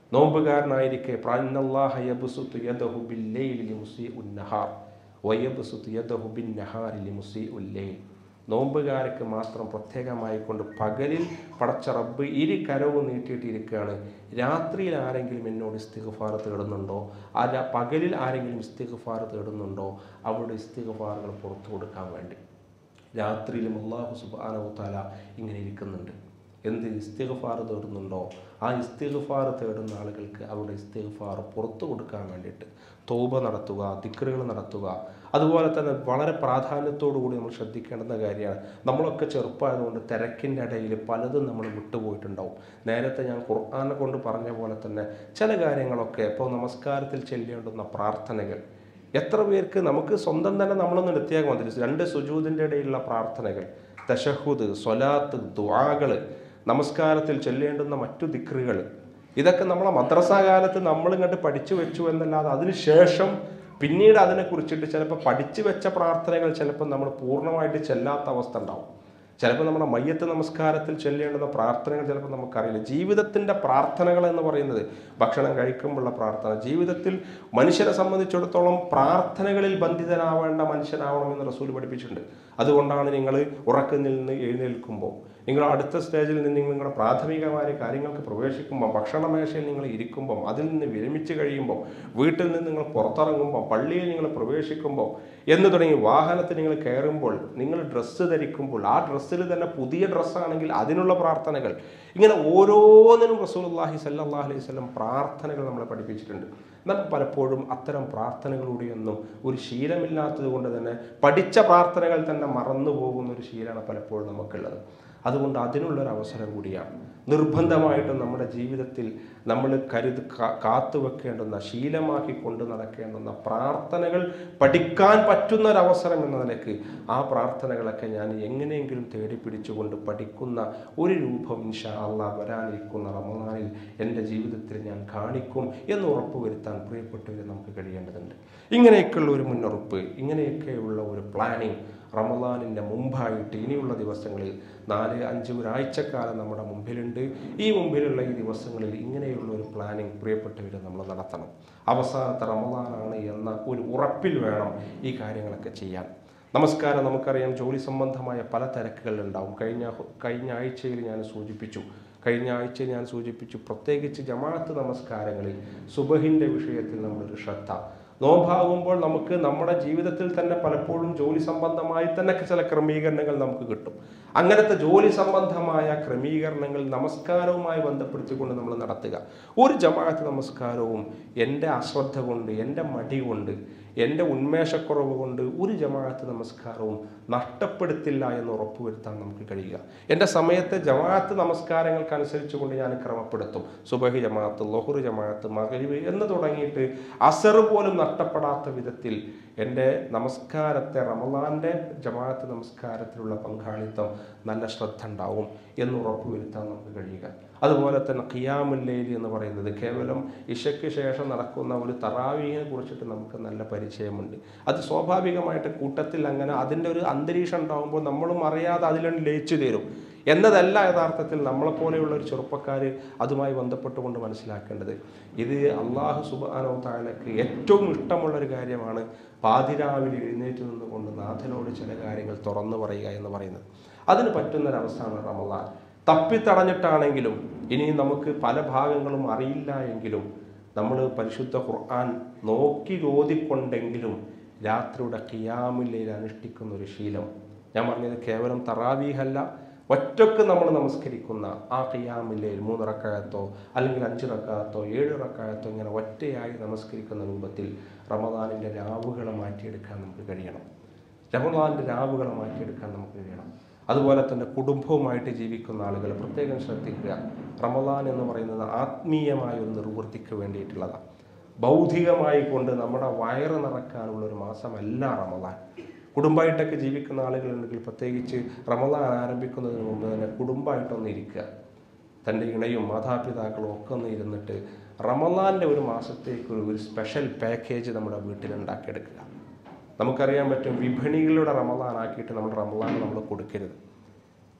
S1: നോമ്പുകാരനായിരിക്കെ പ്രാന്നല്ലാഹ യബ്സുത്തു യദഹു ബില്ലൈലി ലിമുസീഉൻ നഹാർ വയബ്സുത്തു യദഹു ബിന്നഹാരി ലിമുസീഉൽ ലൈൽ നോമ്പുകാർക്ക് മാത്രം പ്രത്യേകമായി കൊണ്ട് പകലിൽ പടച്ച റബ്ബ് ഇരു കരവും നീട്ടിയിട്ടിരിക്കുകയാണ് രാത്രിയിൽ ആരെങ്കിലും എന്നോട് ഇസ്തിഗ്ഫാർ തേടുന്നുണ്ടോ അല്ല പകലിൽ ആരെങ്കിലും ഇസ്തിഗ്ഫാർ തേടുന്നുണ്ടോ അവരുടെ ഇസ്തിഗ്ഫാറുകൾ പുറത്തു കൊടുക്കാൻ വേണ്ടി രാത്രിയിലും അള്ളാഹു സുബാനവു താല ഇങ്ങനെ ഇരിക്കുന്നുണ്ട് എന്ത് ഇസ്തിഗ്ഫാർ തേടുന്നുണ്ടോ ആ ഇസ്തിഗ്ഫാർ തേടുന്ന ആളുകൾക്ക് അവരുടെ ഇസ്തിഗ്ഫാർ പുറത്തു കൊടുക്കാൻ വേണ്ടിയിട്ട് തോപ നടത്തുക ദിക്കറുകൾ നടത്തുക അതുപോലെ തന്നെ വളരെ പ്രാധാന്യത്തോടു കൂടി നമ്മൾ ശ്രദ്ധിക്കേണ്ടുന്ന കാര്യമാണ് നമ്മളൊക്കെ ചെറുപ്പമായതുകൊണ്ട് തിരക്കിൻ്റെ ഇടയിൽ പലതും നമ്മൾ വിട്ടുപോയിട്ടുണ്ടാവും നേരത്തെ ഞാൻ ഖുർആാനെ കൊണ്ട് പറഞ്ഞ പോലെ തന്നെ ചില കാര്യങ്ങളൊക്കെ ഇപ്പോൾ നമസ്കാരത്തിൽ ചെല്ലേണ്ടുന്ന പ്രാർത്ഥനകൾ എത്ര പേർക്ക് നമുക്ക് സ്വന്തം തന്നെ നമ്മളൊന്ന് നിർത്തിയാൽ മതി രണ്ട് സുജൂതിൻ്റെ ഇടയിലുള്ള പ്രാർത്ഥനകൾ തഷഹുദ് സ്വലാത്ത് ദുആകൾ നമസ്കാരത്തിൽ ചൊല്ലേണ്ടുന്ന മറ്റു ദിക്റുകൾ ഇതൊക്കെ നമ്മളെ മദ്രസാ കാലത്ത് നമ്മൾ ഇങ്ങോട്ട് പഠിച്ചു വെച്ചു എന്നല്ലാതെ അതിനുശേഷം പിന്നീട് അതിനെക്കുറിച്ചിട്ട് ചിലപ്പോൾ പഠിച്ചു വെച്ച പ്രാർത്ഥനകൾ ചിലപ്പോൾ നമ്മൾ പൂർണ്ണമായിട്ട് ചെല്ലാത്ത അവസ്ഥ ഉണ്ടാവും ചിലപ്പോൾ നമ്മുടെ മയ്യത്ത് നമസ്കാരത്തിൽ ചൊല്ലേണ്ടുന്ന പ്രാർത്ഥനകൾ ചിലപ്പോൾ നമുക്കറിയില്ല ജീവിതത്തിൻ്റെ പ്രാർത്ഥനകൾ എന്ന് പറയുന്നത് ഭക്ഷണം കഴിക്കുമ്പോഴുള്ള പ്രാർത്ഥന ജീവിതത്തിൽ മനുഷ്യനെ സംബന്ധിച്ചിടത്തോളം പ്രാർത്ഥനകളിൽ ബന്ധിതനാവേണ്ട മനുഷ്യനാവണം എന്ന് റസൂൽ പഠിപ്പിച്ചിട്ടുണ്ട് അതുകൊണ്ടാണ് നിങ്ങൾ ഉറക്കത്തിൽ നിന്ന് എഴുന്നേൽക്കുമ്പോൾ നിങ്ങൾ അടുത്ത സ്റ്റേജിൽ നിന്ന് നിങ്ങൾ നിങ്ങളുടെ പ്രാഥമികമായ കാര്യങ്ങൾക്ക് പ്രവേശിക്കുമ്പോൾ ഭക്ഷണമേശയിൽ നിങ്ങൾ ഇരിക്കുമ്പം അതിൽ നിന്ന് വിരമിച്ച് കഴിയുമ്പോൾ വീട്ടിൽ നിന്ന് നിങ്ങൾ പുറത്തിറങ്ങുമ്പോൾ പള്ളിയിൽ നിങ്ങൾ പ്രവേശിക്കുമ്പോൾ എന്ന് തുടങ്ങി വാഹനത്തിൽ നിങ്ങൾ കയറുമ്പോൾ നിങ്ങൾ ഡ്രസ്സ് ധരിക്കുമ്പോൾ ആ ഡ്രസ്സിൽ തന്നെ പുതിയ ഡ്രസ്സാണെങ്കിൽ അതിനുള്ള പ്രാർത്ഥനകൾ ഇങ്ങനെ ഓരോന്നിനും റസൂലുള്ളാഹി സല്ലല്ലാഹു അലൈഹി വസല്ലം പ്രാർത്ഥനകൾ നമ്മളെ പഠിപ്പിച്ചിട്ടുണ്ട് നമുക്ക് പലപ്പോഴും അത്തരം പ്രാർത്ഥനകളുടെയൊന്നും ഒരു ശീലമില്ലാത്തത് കൊണ്ട് തന്നെ പഠിച്ച പ്രാർത്ഥനകൾ തന്നെ മറന്നു പോകുന്ന ഒരു ശീലമാണ് പലപ്പോഴും നമുക്കുള്ളത് അതുകൊണ്ട് അതിനുള്ളൊരു അവസരം കൂടിയാണ് നിർബന്ധമായിട്ടും നമ്മുടെ ജീവിതത്തിൽ നമ്മൾ കരുത് കാ- കാത്തുവെക്കേണ്ടുന്ന ശീലമാക്കി കൊണ്ട് നടക്കേണ്ടുന്ന പ്രാർത്ഥനകൾ പഠിക്കാൻ പറ്റുന്ന ഒരു അവസരം എന്ന നിലയ്ക്ക് ആ പ്രാർത്ഥനകളൊക്കെ ഞാൻ എങ്ങനെയെങ്കിലും തേടി പിടിച്ചുകൊണ്ട് പഠിക്കുന്ന ഒരു രൂപം ഇൻഷാ അള്ളാ വരാനിരിക്കുന്ന റമദാനിൽ എൻ്റെ ജീവിതത്തിൽ ഞാൻ കാണിക്കും എന്ന് ഉറപ്പുവരുത്താൻ പ്രിയപ്പെട്ടവരെ നമുക്ക് കഴിയേണ്ടതുണ്ട് ഇങ്ങനെയൊക്കെയുള്ള ഒരു മുന്നുറപ്പ് ഇങ്ങനെയൊക്കെയുള്ള ഒരു പ്ലാനിങ് റമദാനിൻ്റെ മുമ്പായിട്ട് ഇനിയുള്ള ദിവസങ്ങളിൽ നാല് അഞ്ച് ഒരാഴ്ചക്കാലം നമ്മുടെ മുമ്പിലുണ്ട് ഈ മുമ്പിലുള്ള ഈ ദിവസങ്ങളിൽ ഇങ്ങനെയുള്ള ഒരു പ്ലാനിങ് പ്രിയപ്പെട്ടവർ നമ്മൾ നടത്തണം അവസാനത്തെ റമദാനാണ് എന്ന ഒരു ഉറപ്പിൽ വേണം ഈ കാര്യങ്ങളൊക്കെ ചെയ്യാൻ നമസ്കാരം നമുക്കറിയാം ജോലി സംബന്ധമായ പല തിരക്കുകളുണ്ടാവും കഴിഞ്ഞ കഴിഞ്ഞ ആഴ്ചയിൽ ഞാൻ സൂചിപ്പിച്ചു കഴിഞ്ഞ ആഴ്ച ഞാൻ സൂചിപ്പിച്ചു പ്രത്യേകിച്ച് ജമാഅത്ത് നമസ്കാരങ്ങളിൽ സുബഹിൻ്റെ വിഷയത്തിൽ നമ്മളൊരു ശ്രദ്ധ നോമ്പാകുമ്പോൾ നമുക്ക് നമ്മുടെ ജീവിതത്തിൽ തന്നെ പലപ്പോഴും ജോലി സംബന്ധമായി തന്നെ ചില ക്രമീകരണങ്ങൾ നമുക്ക് കിട്ടും അങ്ങനത്തെ ജോലി സംബന്ധമായ ക്രമീകരണങ്ങൾ നമസ്കാരവുമായി ബന്ധപ്പെടുത്തിക്കൊണ്ട് നമ്മൾ നടത്തുക ഒരു ജമാഅത്ത് നമസ്കാരവും എൻ്റെ അശ്രദ്ധ കൊണ്ട് എൻ്റെ മടി കൊണ്ട് എൻ്റെ ഉന്മേഷക്കുറവ് കൊണ്ട് ഒരു ജമാഅത്ത് നമസ്കാരവും നഷ്ടപ്പെടുത്തില്ല എന്ന് ഉറപ്പുവരുത്താൻ നമുക്ക് കഴിയുക എൻ്റെ സമയത്തെ ജമാഅത്ത് നമസ്കാരങ്ങൾക്കനുസരിച്ച് കൊണ്ട് ഞാൻ ക്രമപ്പെടുത്തും സുബഹി ജമാഅത്ത് ലൊഹുർ ജമാഅത്ത് മകരിവ് എന്ന് തുടങ്ങിയിട്ട് അസർ പോലും നഷ്ടപ്പെടാത്ത വിധത്തിൽ എൻ്റെ നമസ്കാരത്തെ റമദാൻ്റെ ജമാഅത്ത് നമസ്കാരത്തിലുള്ള പങ്കാളിത്തം നല്ല ശ്രദ്ധ ഉണ്ടാവും എന്ന് ഉറപ്പുവരുത്താൻ നമുക്ക് കഴിയുക അതുപോലെ തന്നെ ഖിയാമുല്ലൈലി എന്ന് പറയുന്നത് കേവലം ഇഷയ്ക്ക് ശേഷം നടക്കുന്ന ഒരു തറാവീഹിനെ കുറിച്ചിട്ട് നമുക്ക് നല്ല പരിചയമുണ്ട് അത് സ്വാഭാവികമായിട്ട് കൂട്ടത്തിൽ അങ്ങനെ അതിൻ്റെ ഒരു അന്തരീക്ഷം ഉണ്ടാകുമ്പോൾ നമ്മളും അറിയാതെ അതിലും ലയിച്ചു തരും എന്നതല്ല യഥാർത്ഥത്തിൽ നമ്മളെപ്പോലെയുള്ള ഒരു ചെറുപ്പക്കാർ അതുമായി ബന്ധപ്പെട്ടുകൊണ്ട് മനസ്സിലാക്കേണ്ടത് ഇത് അള്ളാഹു സുബാനോ താലക്ക് ഏറ്റവും ഇഷ്ടമുള്ള ഒരു കാര്യമാണ് പാതിരാവിലെ എഴുന്നേറ്റ് നിന്നുകൊണ്ട് നാഥനോട് ചില കാര്യങ്ങൾ തുറന്നു പറയുക എന്ന് പറയുന്നത് അതിന് പറ്റുന്നൊരവസ്ഥയാണ് റമദാൻ തപ്പിത്തടഞ്ഞിട്ടാണെങ്കിലും ഇനി നമുക്ക് പല ഭാഗങ്ങളും അറിയില്ല എങ്കിലും നമ്മൾ പരിശുദ്ധ ഖുർആൻ നോക്കി ഓതിക്കൊണ്ടെങ്കിലും രാത്രിയുടെ ഖിയാമില്ലയിൽ അനുഷ്ഠിക്കുന്ന ഒരു ശീലം ഞാൻ പറഞ്ഞത് കേവലം തറാവീഹല്ല ഒറ്റക്ക് നമ്മൾ നമസ്കരിക്കുന്ന ആ ഖിയാമില്ലയിൽ മൂന്ന് റക്കായത്തോ അല്ലെങ്കിൽ അഞ്ച് റക്കായത്തോ ഏഴ് റക്കായത്തോ ഇങ്ങനെ ഒറ്റയായി നമസ്കരിക്കുന്ന രൂപത്തിൽ റമദാനിൻ്റെ രാവുകളെ മാറ്റിയെടുക്കാൻ നമുക്ക് കഴിയണം റമദാനിൻ്റെ രാവുകളെ മാറ്റിയെടുക്കാൻ നമുക്ക് കഴിയണം അതുപോലെ തന്നെ കുടുംബവുമായിട്ട് ജീവിക്കുന്ന ആളുകൾ പ്രത്യേകം ശ്രദ്ധിക്കുക റമദാൻ എന്ന് പറയുന്നത് ആത്മീയമായ ഒരു നിർവൃത്തിക്ക് വേണ്ടിയിട്ടുള്ളതാണ് ബൗദ്ധികമായി കൊണ്ട് നമ്മുടെ വയറ് നിറക്കാനുള്ള ഒരു മാസമല്ല റമദാൻ കുടുംബമായിട്ടൊക്കെ ജീവിക്കുന്ന ആളുകളുണ്ടെങ്കിൽ പ്രത്യേകിച്ച് റമദാൻ ആരംഭിക്കുന്നതിന് മുമ്പ് തന്നെ കുടുംബമായിട്ടൊന്ന് ഇരിക്കുക തൻ്റെ ഇണയും മാതാപിതാക്കളും ഒക്കെ ഒന്ന് ഇരുന്നിട്ട് റമദാൻ്റെ ഒരു മാസത്തേക്ക് ഒരു- ഒരു സ്പെഷ്യൽ പാക്കേജ് നമ്മുടെ വീട്ടിൽ ഉണ്ടാക്കിയെടുക്കുക നമുക്കറിയാൻ പറ്റും വിപണികളുടെ റമദാൻ ആക്കിയിട്ട് നമ്മൾ റമദാൻ നമ്മൾ കൊടുക്കരുത്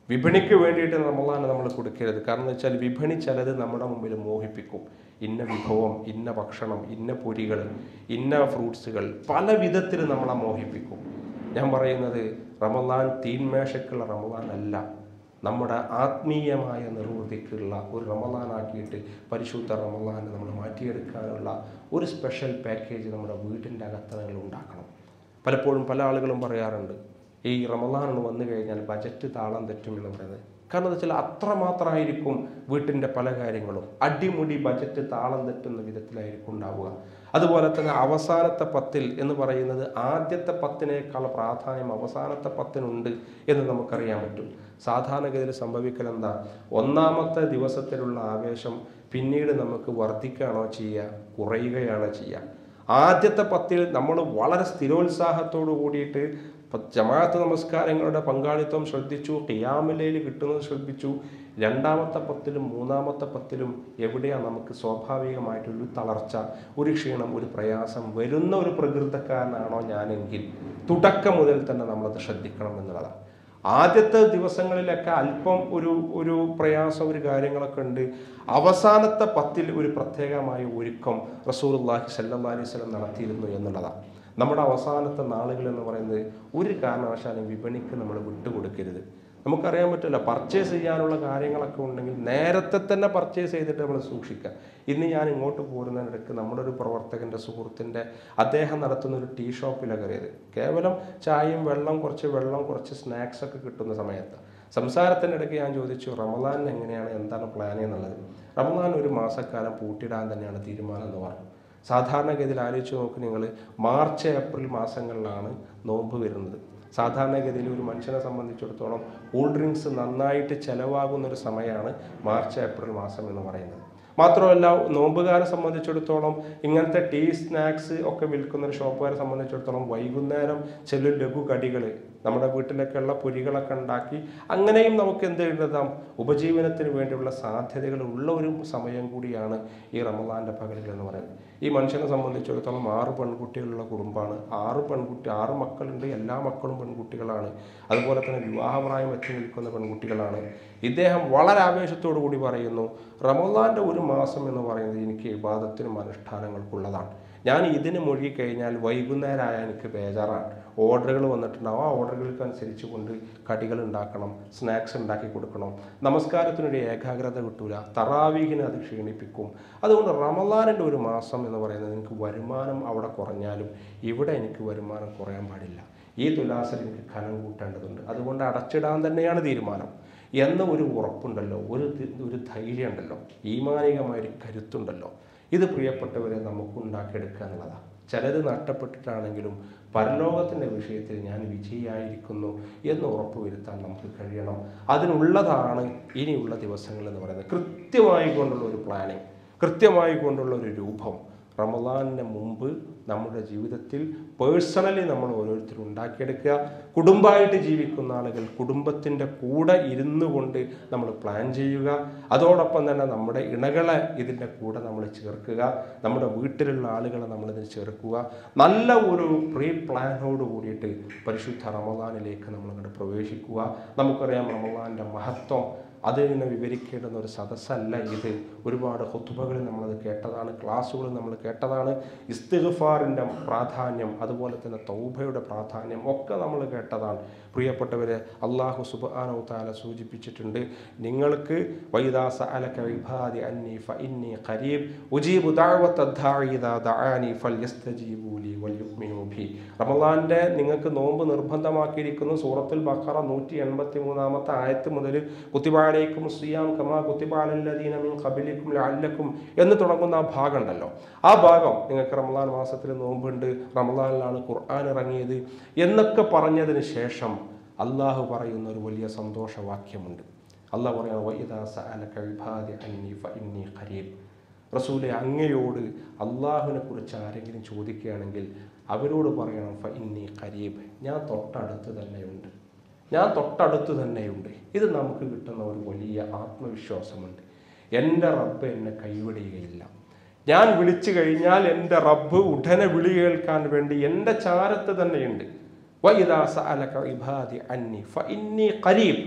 S1: വിപണിക്ക് വേണ്ടിയിട്ട് റമദാൻ നമ്മൾ കൊടുക്കരുത് കാരണം എന്ന് വെച്ചാൽ വിപണി ചിലത് നമ്മുടെ മുമ്പിൽ മോഹിപ്പിക്കും ഇന്ന വിഭവം ഇന്ന ഭക്ഷണം ഇന്ന പൊരികൾ ഇന്ന ഫ്രൂട്ട്സുകൾ പല വിധത്തിൽ നമ്മളെ മോഹിപ്പിക്കും ഞാൻ പറയുന്നത് റമദാൻ തീന്മേശക്കുള്ള റമദാൻ അല്ല നമ്മുടെ ആത്മീയമായ നിർവൃതിക്കുള്ള ഒരു റമദാനാക്കിയിട്ട് പരിശുദ്ധ റമദാനെ നമ്മൾ മാറ്റിയെടുക്കാനുള്ള ഒരു സ്പെഷ്യൽ പാക്കേജ് നമ്മുടെ വീട്ടിൻ്റെ അകത്തളങ്ങൾ ഉണ്ടാക്കണം പലപ്പോഴും പല ആളുകളും പറയാറുണ്ട് ഈ റമദാൻ വന്നു കഴിഞ്ഞാൽ ബജറ്റ് താളം തെറ്റും എന്ന് പറയുന്നത് കാരണം എന്താ വെച്ചാൽ അത്രമാത്രമായിരിക്കും വീട്ടിൻ്റെ പല കാര്യങ്ങളും അടിമുടി ബജറ്റ് താളം തെറ്റുന്ന വിധത്തിലായിരിക്കും ഉണ്ടാവുക അതുപോലെ തന്നെ അവസാനത്തെ പത്തിൽ എന്ന് പറയുന്നത് ആദ്യത്തെ പത്തിനേക്കാൾ പ്രാധാന്യം അവസാനത്തെ പത്തിനുണ്ട് എന്ന് നമുക്കറിയാൻ പറ്റും സാധാരണഗതിയിൽ സംഭവിക്കൽ എന്താ ഒന്നാമത്തെ ദിവസത്തിലുള്ള ആവേശം പിന്നീട് നമുക്ക് വർദ്ധിക്കുകയാണോ ചെയ്യുക കുറയുകയാണോ ചെയ്യുക ആദ്യത്തെ പത്തിൽ നമ്മൾ വളരെ സ്ഥിരോത്സാഹത്തോടു കൂടിയിട്ട് പ- ജമാഅത്ത് നമസ്കാരങ്ങളുടെ പങ്കാളിത്തം ശ്രദ്ധിച്ചു ഖിയാമിലയിൽ കിട്ടുന്നത് ശ്രദ്ധിച്ചു രണ്ടാമത്തെ പത്തിലും മൂന്നാമത്തെ പത്തിലും എവിടെയാണ് നമുക്ക് സ്വാഭാവികമായിട്ടൊരു തളർച്ച ഒരു ക്ഷീണം ഒരു പ്രയാസം വരുന്ന ഒരു പ്രകൃതക്കാരനാണോ ഞാനെങ്കിൽ തുടക്കം മുതൽ തന്നെ നമ്മളത് ശ്രദ്ധിക്കണം എന്നുള്ളതാണ് ആദ്യത്തെ ദിവസങ്ങളിലൊക്കെ അല്പം ഒരു ഒരു പ്രയാസം ഒരു കാര്യങ്ങളൊക്കെ ഉണ്ട് അവസാനത്തെ പത്തിൽ ഒരു പ്രത്യേകമായ ഒരുക്കം റസൂലുള്ളാഹി സല്ലല്ലാഹി അലൈഹി വസല്ലം നടത്തിയിരുന്നു എന്നുള്ളതാണ് നമ്മുടെ അവസാനത്തെ നാളുകൾ എന്ന് പറയുന്നത് ഒരു കാരണവശാലും വിപണിക്ക് നമ്മൾ വിട്ടുകൊടുക്കരുത് നമുക്കറിയാൻ പറ്റില്ല പർച്ചേസ് ചെയ്യാനുള്ള കാര്യങ്ങളൊക്കെ ഉണ്ടെങ്കിൽ നേരത്തെ തന്നെ പർച്ചേസ് ചെയ്തിട്ട് നമ്മൾ സൂക്ഷിക്കുക ഇന്ന് ഞാൻ ഇങ്ങോട്ട് പോരുന്നതിനിടയ്ക്ക് നമ്മുടെ ഒരു പ്രവർത്തകൻ്റെ സുഹൃത്തിൻ്റെ അദ്ദേഹം നടത്തുന്ന ഒരു ടീ ഷോപ്പിലാണ് കയറിയത് കേവലം ചായയും വെള്ളം കുറച്ച് വെള്ളം കുറച്ച് സ്നാക്സ് ഒക്കെ കിട്ടുന്ന സമയത്ത് സംസാരത്തിൻ്റെ ഇടയ്ക്ക് ഞാൻ ചോദിച്ചു റമദാനിന് എങ്ങനെയാണ് എന്താണ് പ്ലാൻ എന്നുള്ളത് റമദാൻ ഒരു മാസക്കാലം പൂട്ടിടാൻ തന്നെയാണ് തീരുമാനം എന്ന് പറഞ്ഞു സാധാരണഗതിയിൽ ആലോചിച്ച് നോക്ക് നിങ്ങൾ മാർച്ച് ഏപ്രിൽ മാസങ്ങളിലാണ് നോമ്പ് വരുന്നത് സാധാരണഗതിയിൽ ഒരു മനുഷ്യനെ സംബന്ധിച്ചിടത്തോളം കൂൾ ഡ്രിങ്ക്സ് നന്നായിട്ട് ചിലവാകുന്ന ഒരു സമയമാണ് മാർച്ച് ഏപ്രിൽ മാസം എന്ന് പറയുന്നത് മാത്രമല്ല നോമ്പുകാരെ സംബന്ധിച്ചിടത്തോളം ഇങ്ങനത്തെ ടീ സ്നാക്സ് ഒക്കെ വിൽക്കുന്ന ഒരു ഷോപ്പുകാരെ സംബന്ധിച്ചിടത്തോളം വൈകുന്നേരം ചില ലഘു കടികൾ നമ്മുടെ വീട്ടിലൊക്കെയുള്ള പൊരികളൊക്കെ ഉണ്ടാക്കി അങ്ങനെയും നമുക്ക് എന്ത് എഴുതാം ഉപജീവനത്തിന് വേണ്ടിയുള്ള സാധ്യതകൾ ഉള്ള ഒരു സമയം കൂടിയാണ് ഈ റമദാന്റെ പകലുകൾ എന്ന് പറയുന്നത് ഈ മനുഷ്യനെ സംബന്ധിച്ചിടത്തോളം ആറ് പെൺകുട്ടികളുള്ള കുടുംബമാണ് ആറ് പെൺകുട്ടി ആറ് മക്കളുണ്ട് എല്ലാ മക്കളും പെൺകുട്ടികളാണ് അതുപോലെ തന്നെ വിവാഹപ്രായം എത്തി നിൽക്കുന്ന പെൺകുട്ടികളാണ് ഇദ്ദേഹം വളരെ ആവേശത്തോടു കൂടി പറയുന്നു റമദാന്റെ ഒരു മാസം എന്ന് പറയുന്നത് എനിക്ക് വിവാദത്തിനും അനുഷ്ഠാനങ്ങൾക്കുള്ളതാണ് ഞാൻ ഇതിന് മുഴുകി കഴിഞ്ഞാൽ വൈകുന്നേരമായ എനിക്ക് ബേജാറാണ് ഓർഡറുകൾ വന്നിട്ടുണ്ടാവും ആ ഓർഡറുകൾക്ക് അനുസരിച്ച് കൊണ്ട് കടികൾ ഉണ്ടാക്കണം സ്നാക്സ് ഉണ്ടാക്കി കൊടുക്കണം നമസ്കാരത്തിനൊരു ഏകാഗ്രത കിട്ടൂല തറാവീഹിനെ അത് ക്ഷീണിപ്പിക്കും അതുകൊണ്ട് റമദാനിൻ്റെ ഒരു മാസം എന്ന് പറയുന്നത് എനിക്ക് വരുമാനം അവിടെ കുറഞ്ഞാലും ഇവിടെ എനിക്ക് വരുമാനം കുറയാൻ പാടില്ല ഈ തുലാസിൽ എനിക്ക് ഖനം കൂട്ടേണ്ടതുണ്ട് അതുകൊണ്ട് അടച്ചിടാൻ തന്നെയാണ് തീരുമാനം എന്ന ഒരു ഉറപ്പുണ്ടല്ലോ ഒരു ധി- ഒരു ധൈര്യം ഉണ്ടല്ലോ ഈമാനികമായ ഒരു കരുത്തുണ്ടല്ലോ ഇത് പ്രിയപ്പെട്ടവരെ നമുക്ക് ഉണ്ടാക്കിയെടുക്കുക എന്നുള്ളതാണ് ചിലത് നഷ്ടപ്പെട്ടിട്ടാണെങ്കിലും പരലോകത്തിൻ്റെ വിഷയത്തിൽ ഞാൻ വിജയിയായിരിക്കുന്നു എന്ന് ഉറപ്പുവരുത്താൻ നമുക്ക് കഴിയണം അതിനുള്ളതാണ് ഇനിയുള്ള ദിവസങ്ങൾ എന്ന് പറയുന്നത് കൃത്യമായി കൊണ്ടുള്ള ഒരു പ്ലാനിങ് കൃത്യമായി കൊണ്ടുള്ള ഒരു രൂപം റമദാനിന് മുമ്പ് നമ്മുടെ ജീവിതത്തിൽ പേഴ്സണലി നമ്മൾ ഓരോരുത്തരും ഉണ്ടാക്കിയെടുക്കുക കുടുംബമായിട്ട് ജീവിക്കുന്ന ആളുകൾ കുടുംബത്തിൻ്റെ കൂടെ ഇരുന്നു കൊണ്ട് നമ്മൾ പ്ലാൻ ചെയ്യുക അതോടൊപ്പം തന്നെ നമ്മുടെ ഇണകളെ ഇതിൻ്റെ കൂടെ നമ്മൾ ചേർക്കുക നമ്മുടെ വീട്ടിലുള്ള ആളുകളെ നമ്മളിതിൽ ചേർക്കുക നല്ല ഒരു പ്രീ പ്ലാനോട് കൂടിയിട്ട് പരിശുദ്ധ റമദാനിലേക്ക് നമ്മൾ അങ്ങോട്ട് പ്രവേശിക്കുക നമുക്കറിയാം റമദാൻ്റെ മഹത്വം അതിനെ വിവരിക്കേണ്ടുന്ന ഒരു സദസ്സല്ല ഇത് ഒരുപാട് ഹുത്തുബകളിൽ നമ്മളത് കേട്ടതാണ് ക്ലാസ്സുകളിൽ നമ്മൾ കേട്ടതാണ് ഇസ്തിഗ്ഫാറിൻ്റെ പ്രാധാന്യം അതുപോലെ തന്നെ തൗബയുടെ പ്രാധാന്യം ഒക്കെ നമ്മൾ കേട്ടതാണ് പ്രിയപ്പെട്ടവരെ അള്ളാഹു സുബ്ഹാനഹു തആല സൂചിപ്പിച്ചിട്ടുണ്ട് നിങ്ങൾക്ക് വൈദാസ അലക വിഭാതി അന്നി ഫ ഇന്നി ഖരീബ് ഉജീബു ദഅവത ദാഇ ഇദാ ദഅാനി ഫൽയസ്തജീബു ലി വൽയുമിനു ബി റമളാന്റെ നിങ്ങൾക്ക് നോമ്പ് നിർബന്ധമാക്കിയിരിക്കുന്നു സൂറത്തുൽ ബഖറ നൂറ്റി എൺപത്തി മൂന്നാമത്തെ ആയത്ത് മുതൽ കുത്തിബാലയ്ക്കും സിയാം കമാ കുത്തിബാലല്ലദീന മിൻ ഖബലിക്കും ലഅല്ലക്കും എന്ന് തുടങ്ങുന്ന ആ ഭാഗം ഉണ്ടല്ലോ ആ ഭാഗം നിങ്ങൾക്ക് റമളാൻ മാസത്തിൽ നോമ്പുണ്ട് റമളാനിലാണ് ഖുർആൻ ഇറങ്ങിയത് എന്നൊക്കെ പറഞ്ഞതിന് ശേഷം അള്ളാഹു പറയുന്ന ഒരു വലിയ സന്തോഷവാക്യമുണ്ട് അള്ളാഹ് പറയുന്നത് "വഇദാ സഅലക ഇബാദി അന്നി ഫഇന്നി ഖരീബ് റസൂലെ അങ്ങയോട് അള്ളാഹുവിനെ കുറിച്ച് ആരെങ്കിലും ചോദിക്കുകയാണെങ്കിൽ അവരോട് പറയണം ഫ ഇന്നി ഖരീബ് ഞാൻ തൊട്ടടുത്ത് തന്നെയുണ്ട് ഞാൻ തൊട്ടടുത്ത് തന്നെയുണ്ട് ഇത് നമുക്ക് കിട്ടുന്ന ഒരു വലിയ ആത്മവിശ്വാസമുണ്ട് എൻ്റെ റബ്ബ് എന്നെ കൈവിടുകയില്ല ഞാൻ വിളിച്ചു കഴിഞ്ഞാൽ എൻ്റെ റബ്ബ് ഉടനെ വിളി കേൾക്കാൻ വേണ്ടി എൻ്റെ ചാരത്ത് തന്നെയുണ്ട് വഇദാ സഅലക ഇബാദി അന്നി ഫഇന്നി ഖരീബ്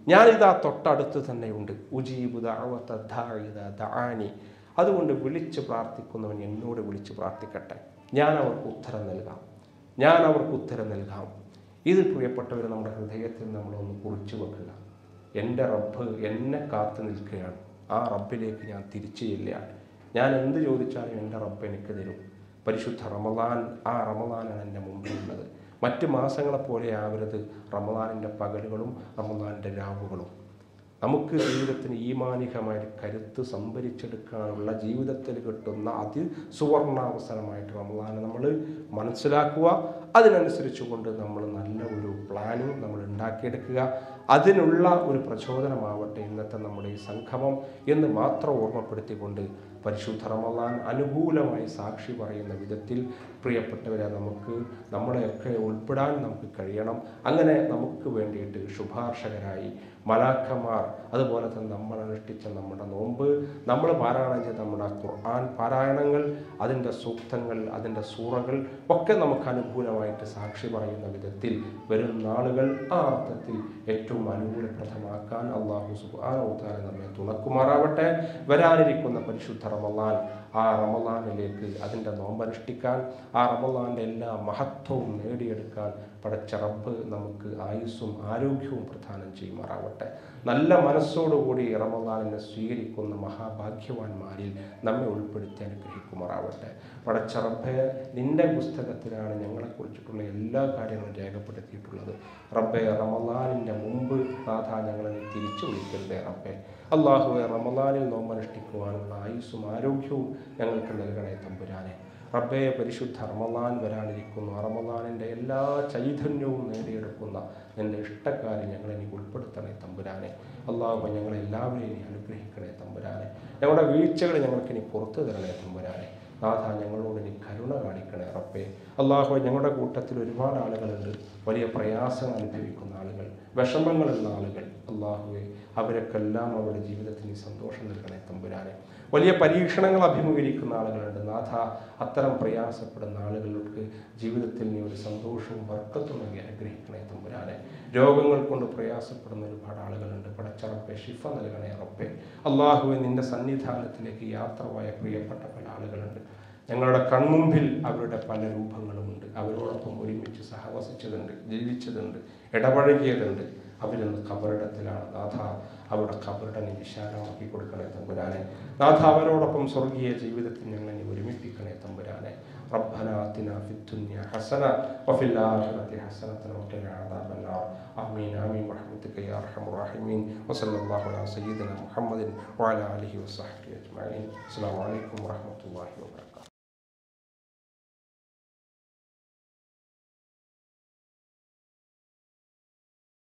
S1: ഞാനിതാ തൊട്ടടുത്ത് തന്നെയുണ്ട് ഉജീബു ദഅവത ദാഇ ഇദാ ദഅാനി അതുകൊണ്ട് വിളിച്ച് പ്രാർത്ഥിക്കുന്നവൻ എന്നോട് വിളിച്ച് പ്രാർത്ഥിക്കട്ടെ ഞാൻ അവർക്ക് ഉത്തരം നൽകാം ഞാൻ അവർക്ക് ഉത്തരം നൽകാം ഇത് പ്രിയപ്പെട്ടവർ നമ്മുടെ ഹൃദയത്തിൽ നമ്മളൊന്ന് കുറിച്ചു വെക്കുക എൻ്റെ റബ്ബ് എന്നെ കാത്തു നിൽക്കുകയാണ് ആ റബ്ബിലേക്ക് ഞാൻ തിരിച്ചു ചെല്ലുകയാണ് ഞാൻ എന്ത് ചോദിച്ചാലും എൻ്റെ റബ്ബ് എനിക്ക് തരും പരിശുദ്ധ റമദാൻ ആ റമദാനാണ് എൻ്റെ മുമ്പിലുള്ളത് മറ്റ് മാസങ്ങളെ പോലെ ആവരുത് റമദാനിൻ്റെ പകലുകളും റമദാനിൻ്റെ രാവുകളും നമുക്ക് ജീവിതത്തിന് ഈമാനികമായ ഒരു കരുത്ത് സംഭരിച്ചെടുക്കാനുള്ള ജീവിതത്തിൽ കിട്ടുന്ന അതി സുവർണാവസരമായിട്ട് റമദാനെ നമ്മൾ മനസ്സിലാക്കുക അതിനനുസരിച്ച് കൊണ്ട് നമ്മൾ നല്ല ഒരു പ്ലാനിങ് നമ്മൾ ഉണ്ടാക്കിയെടുക്കുക അതിനുള്ള ഒരു പ്രചോദനമാവട്ടെ ഇന്നത്തെ നമ്മുടെ ഈ സംഗമം എന്ന് മാത്രം ഓർമ്മപ്പെടുത്തിക്കൊണ്ട് പരിശുദ്ധ റമദാൻ അനുകൂലമായി സാക്ഷി പറയുന്ന വിധത്തിൽ പ്രിയപ്പെട്ടവരെ നമുക്ക് നമ്മളെയൊക്കെ ഉൾപ്പെടാൻ നമുക്ക് കഴിയണം അങ്ങനെ നമുക്ക് വേണ്ടിയിട്ട് ശുപാർശകരായി മലാക്കന്മാർ അതുപോലെ തന്നെ നമ്മൾ അനുഷ്ഠിച്ച നമ്മുടെ നോമ്പ് നമ്മൾ പാരായണം ചെയ്ത നമ്മുടെ ഖുർആൻ പാരായണങ്ങൾ അതിൻ്റെ സൂക്തങ്ങൾ അതിൻ്റെ സൂറകൾ ഒക്കെ നമുക്ക് അനുകൂലമായിട്ട് സാക്ഷി പറയുന്ന വിധത്തിൽ വരും നാളുകൾ ആ അർത്ഥത്തിൽ ഏറ്റവും അനുകൂലപ്രദമാക്കാൻ അള്ളാഹു സുബാനോത്താല നമ്മെ തുണക്കുമാറാവട്ടെ വരാനിരിക്കുന്ന പരിശുദ്ധ റമലാൻ ആ റമലാനിലേക്ക് അതിൻ്റെ നോമ്പനുഷ്ഠിക്കാൻ ആ റമലാൻ്റെ എല്ലാ മഹത്വവും നേടിയെടുക്കാൻ പടച്ച റബ്ബ് നമുക്ക് ആയുസ്സും ആരോഗ്യവും പ്രദാനം ചെയ്യുമാറാവട്ടെ നല്ല മനസ്സോടുകൂടി റമദാനിനെ സ്വീകരിക്കുന്ന മഹാഭാഗ്യവാന്മാരിൽ നമ്മെ ഉൾപ്പെടുത്തി അനുഗ്രഹിക്കുമാറാവട്ടെ പടച്ച റബ്ബെ നിന്റെ പുസ്തകത്തിലാണ് ഞങ്ങളെക്കുറിച്ചിട്ടുള്ള എല്ലാ കാര്യങ്ങളും രേഖപ്പെടുത്തിയിട്ടുള്ളത് റബ്ബെ റമദാനിൻ്റെ മുമ്പ് നാഥ ഞങ്ങളെ നീ തിരിച്ചു വിളിക്കരുതേ റബ്ബെ അള്ളാഹുവെ റമദാനിൽ നോമ്പനുഷ്ഠിക്കുവാനുള്ള ആയുസ്സും ആരോഗ്യവും ഞങ്ങൾക്ക് നൽകണേ തമ്പുരാനെ റബ്ബെ പരിശുദ്ധ റമദാൻ വരാനിരിക്കുന്നു ആ റമദാനിൻ്റെ എല്ലാ ചൈതന്യവും നേടിയെടുക്കുന്ന എൻ്റെ ഇഷ്ടക്കാരെ ഞങ്ങളെ നീ ഉൾപ്പെടുത്തണേ തമ്പുരാനെ അള്ളാഹു ഞങ്ങളെ എല്ലാവരെയും നീ അനുഗ്രഹിക്കണേ തമ്പുരാനെ ഞങ്ങളുടെ വീഴ്ചകൾ ഞങ്ങൾക്ക് ഇനി പുറത്തു തരണേ തമ്പുരാനെ നാഥ ഞങ്ങളോട് നീ കരുണ കാണിക്കണേ റബ്ബേ അള്ളാഹു ഞങ്ങളുടെ കൂട്ടത്തിൽ ഒരുപാട് ആളുകളുണ്ട് വലിയ പ്രയാസം അനുഭവിക്കുന്ന ആളുകൾ വിഷമങ്ങളുള്ള ആളുകൾ അള്ളാഹുവെ അവരൊക്കെല്ലാം അവരുടെ ജീവിതത്തിന് നീ സന്തോഷം നൽകണേ തമ്പുരാനെ വലിയ പരീക്ഷണങ്ങൾ അഭിമുഖീകരിക്കുന്ന ആളുകളുണ്ട് നാഥ അത്തരം പ്രയാസപ്പെടുന്ന ആളുകൾക്ക് ജീവിതത്തിൽ നീ ഒരു സന്തോഷവും വർക്കത്തും നൽകി അനുഗ്രഹിക്കണേ തമ്പുരാനെ രോഗങ്ങൾ കൊണ്ട് പ്രയാസപ്പെടുന്ന ഒരുപാട് ആളുകളുണ്ട് പടച്ചറപ്പെ ഷിഫ നൽകണേ റബ്ബെ അള്ളാഹുവെ നിന്റെ സന്നിധാനത്തിലേക്ക് യാത്ര പോയ പ്രിയപ്പെട്ട പല ആളുകളുണ്ട് ഞങ്ങളുടെ കൺമുമ്പിൽ അവരുടെ പല രൂപങ്ങളുമുണ്ട് അവരോടൊപ്പം ഒരുമിച്ച് സഹവസിച്ചതുണ്ട് ജീവിച്ചതുണ്ട് ഇടപഴകിയതുണ്ട് അവരൊന്ന് കബറിടത്തിലാണ് നാഥ അവരുടെ കബറിടം നീ വിശാലമാക്കി കൊടുക്കണേ തമ്പുരാനെ നാഥ അവരോടൊപ്പം സ്വർഗീയ ജീവിതത്തിൽ ഞങ്ങളെ നീ ഒരുമിപ്പിക്കണേ തമ്പുരാനെ ربنا آتنا في الدنيا حسنة وفي الآخرة حسنة وقنا عذاب النار آمين آمين برحمتك يا أرحم الراحمين وصلى الله على سيدنا محمد وعلى آله وصحبه أجمعين السلام عليكم ورحمة الله وبركاته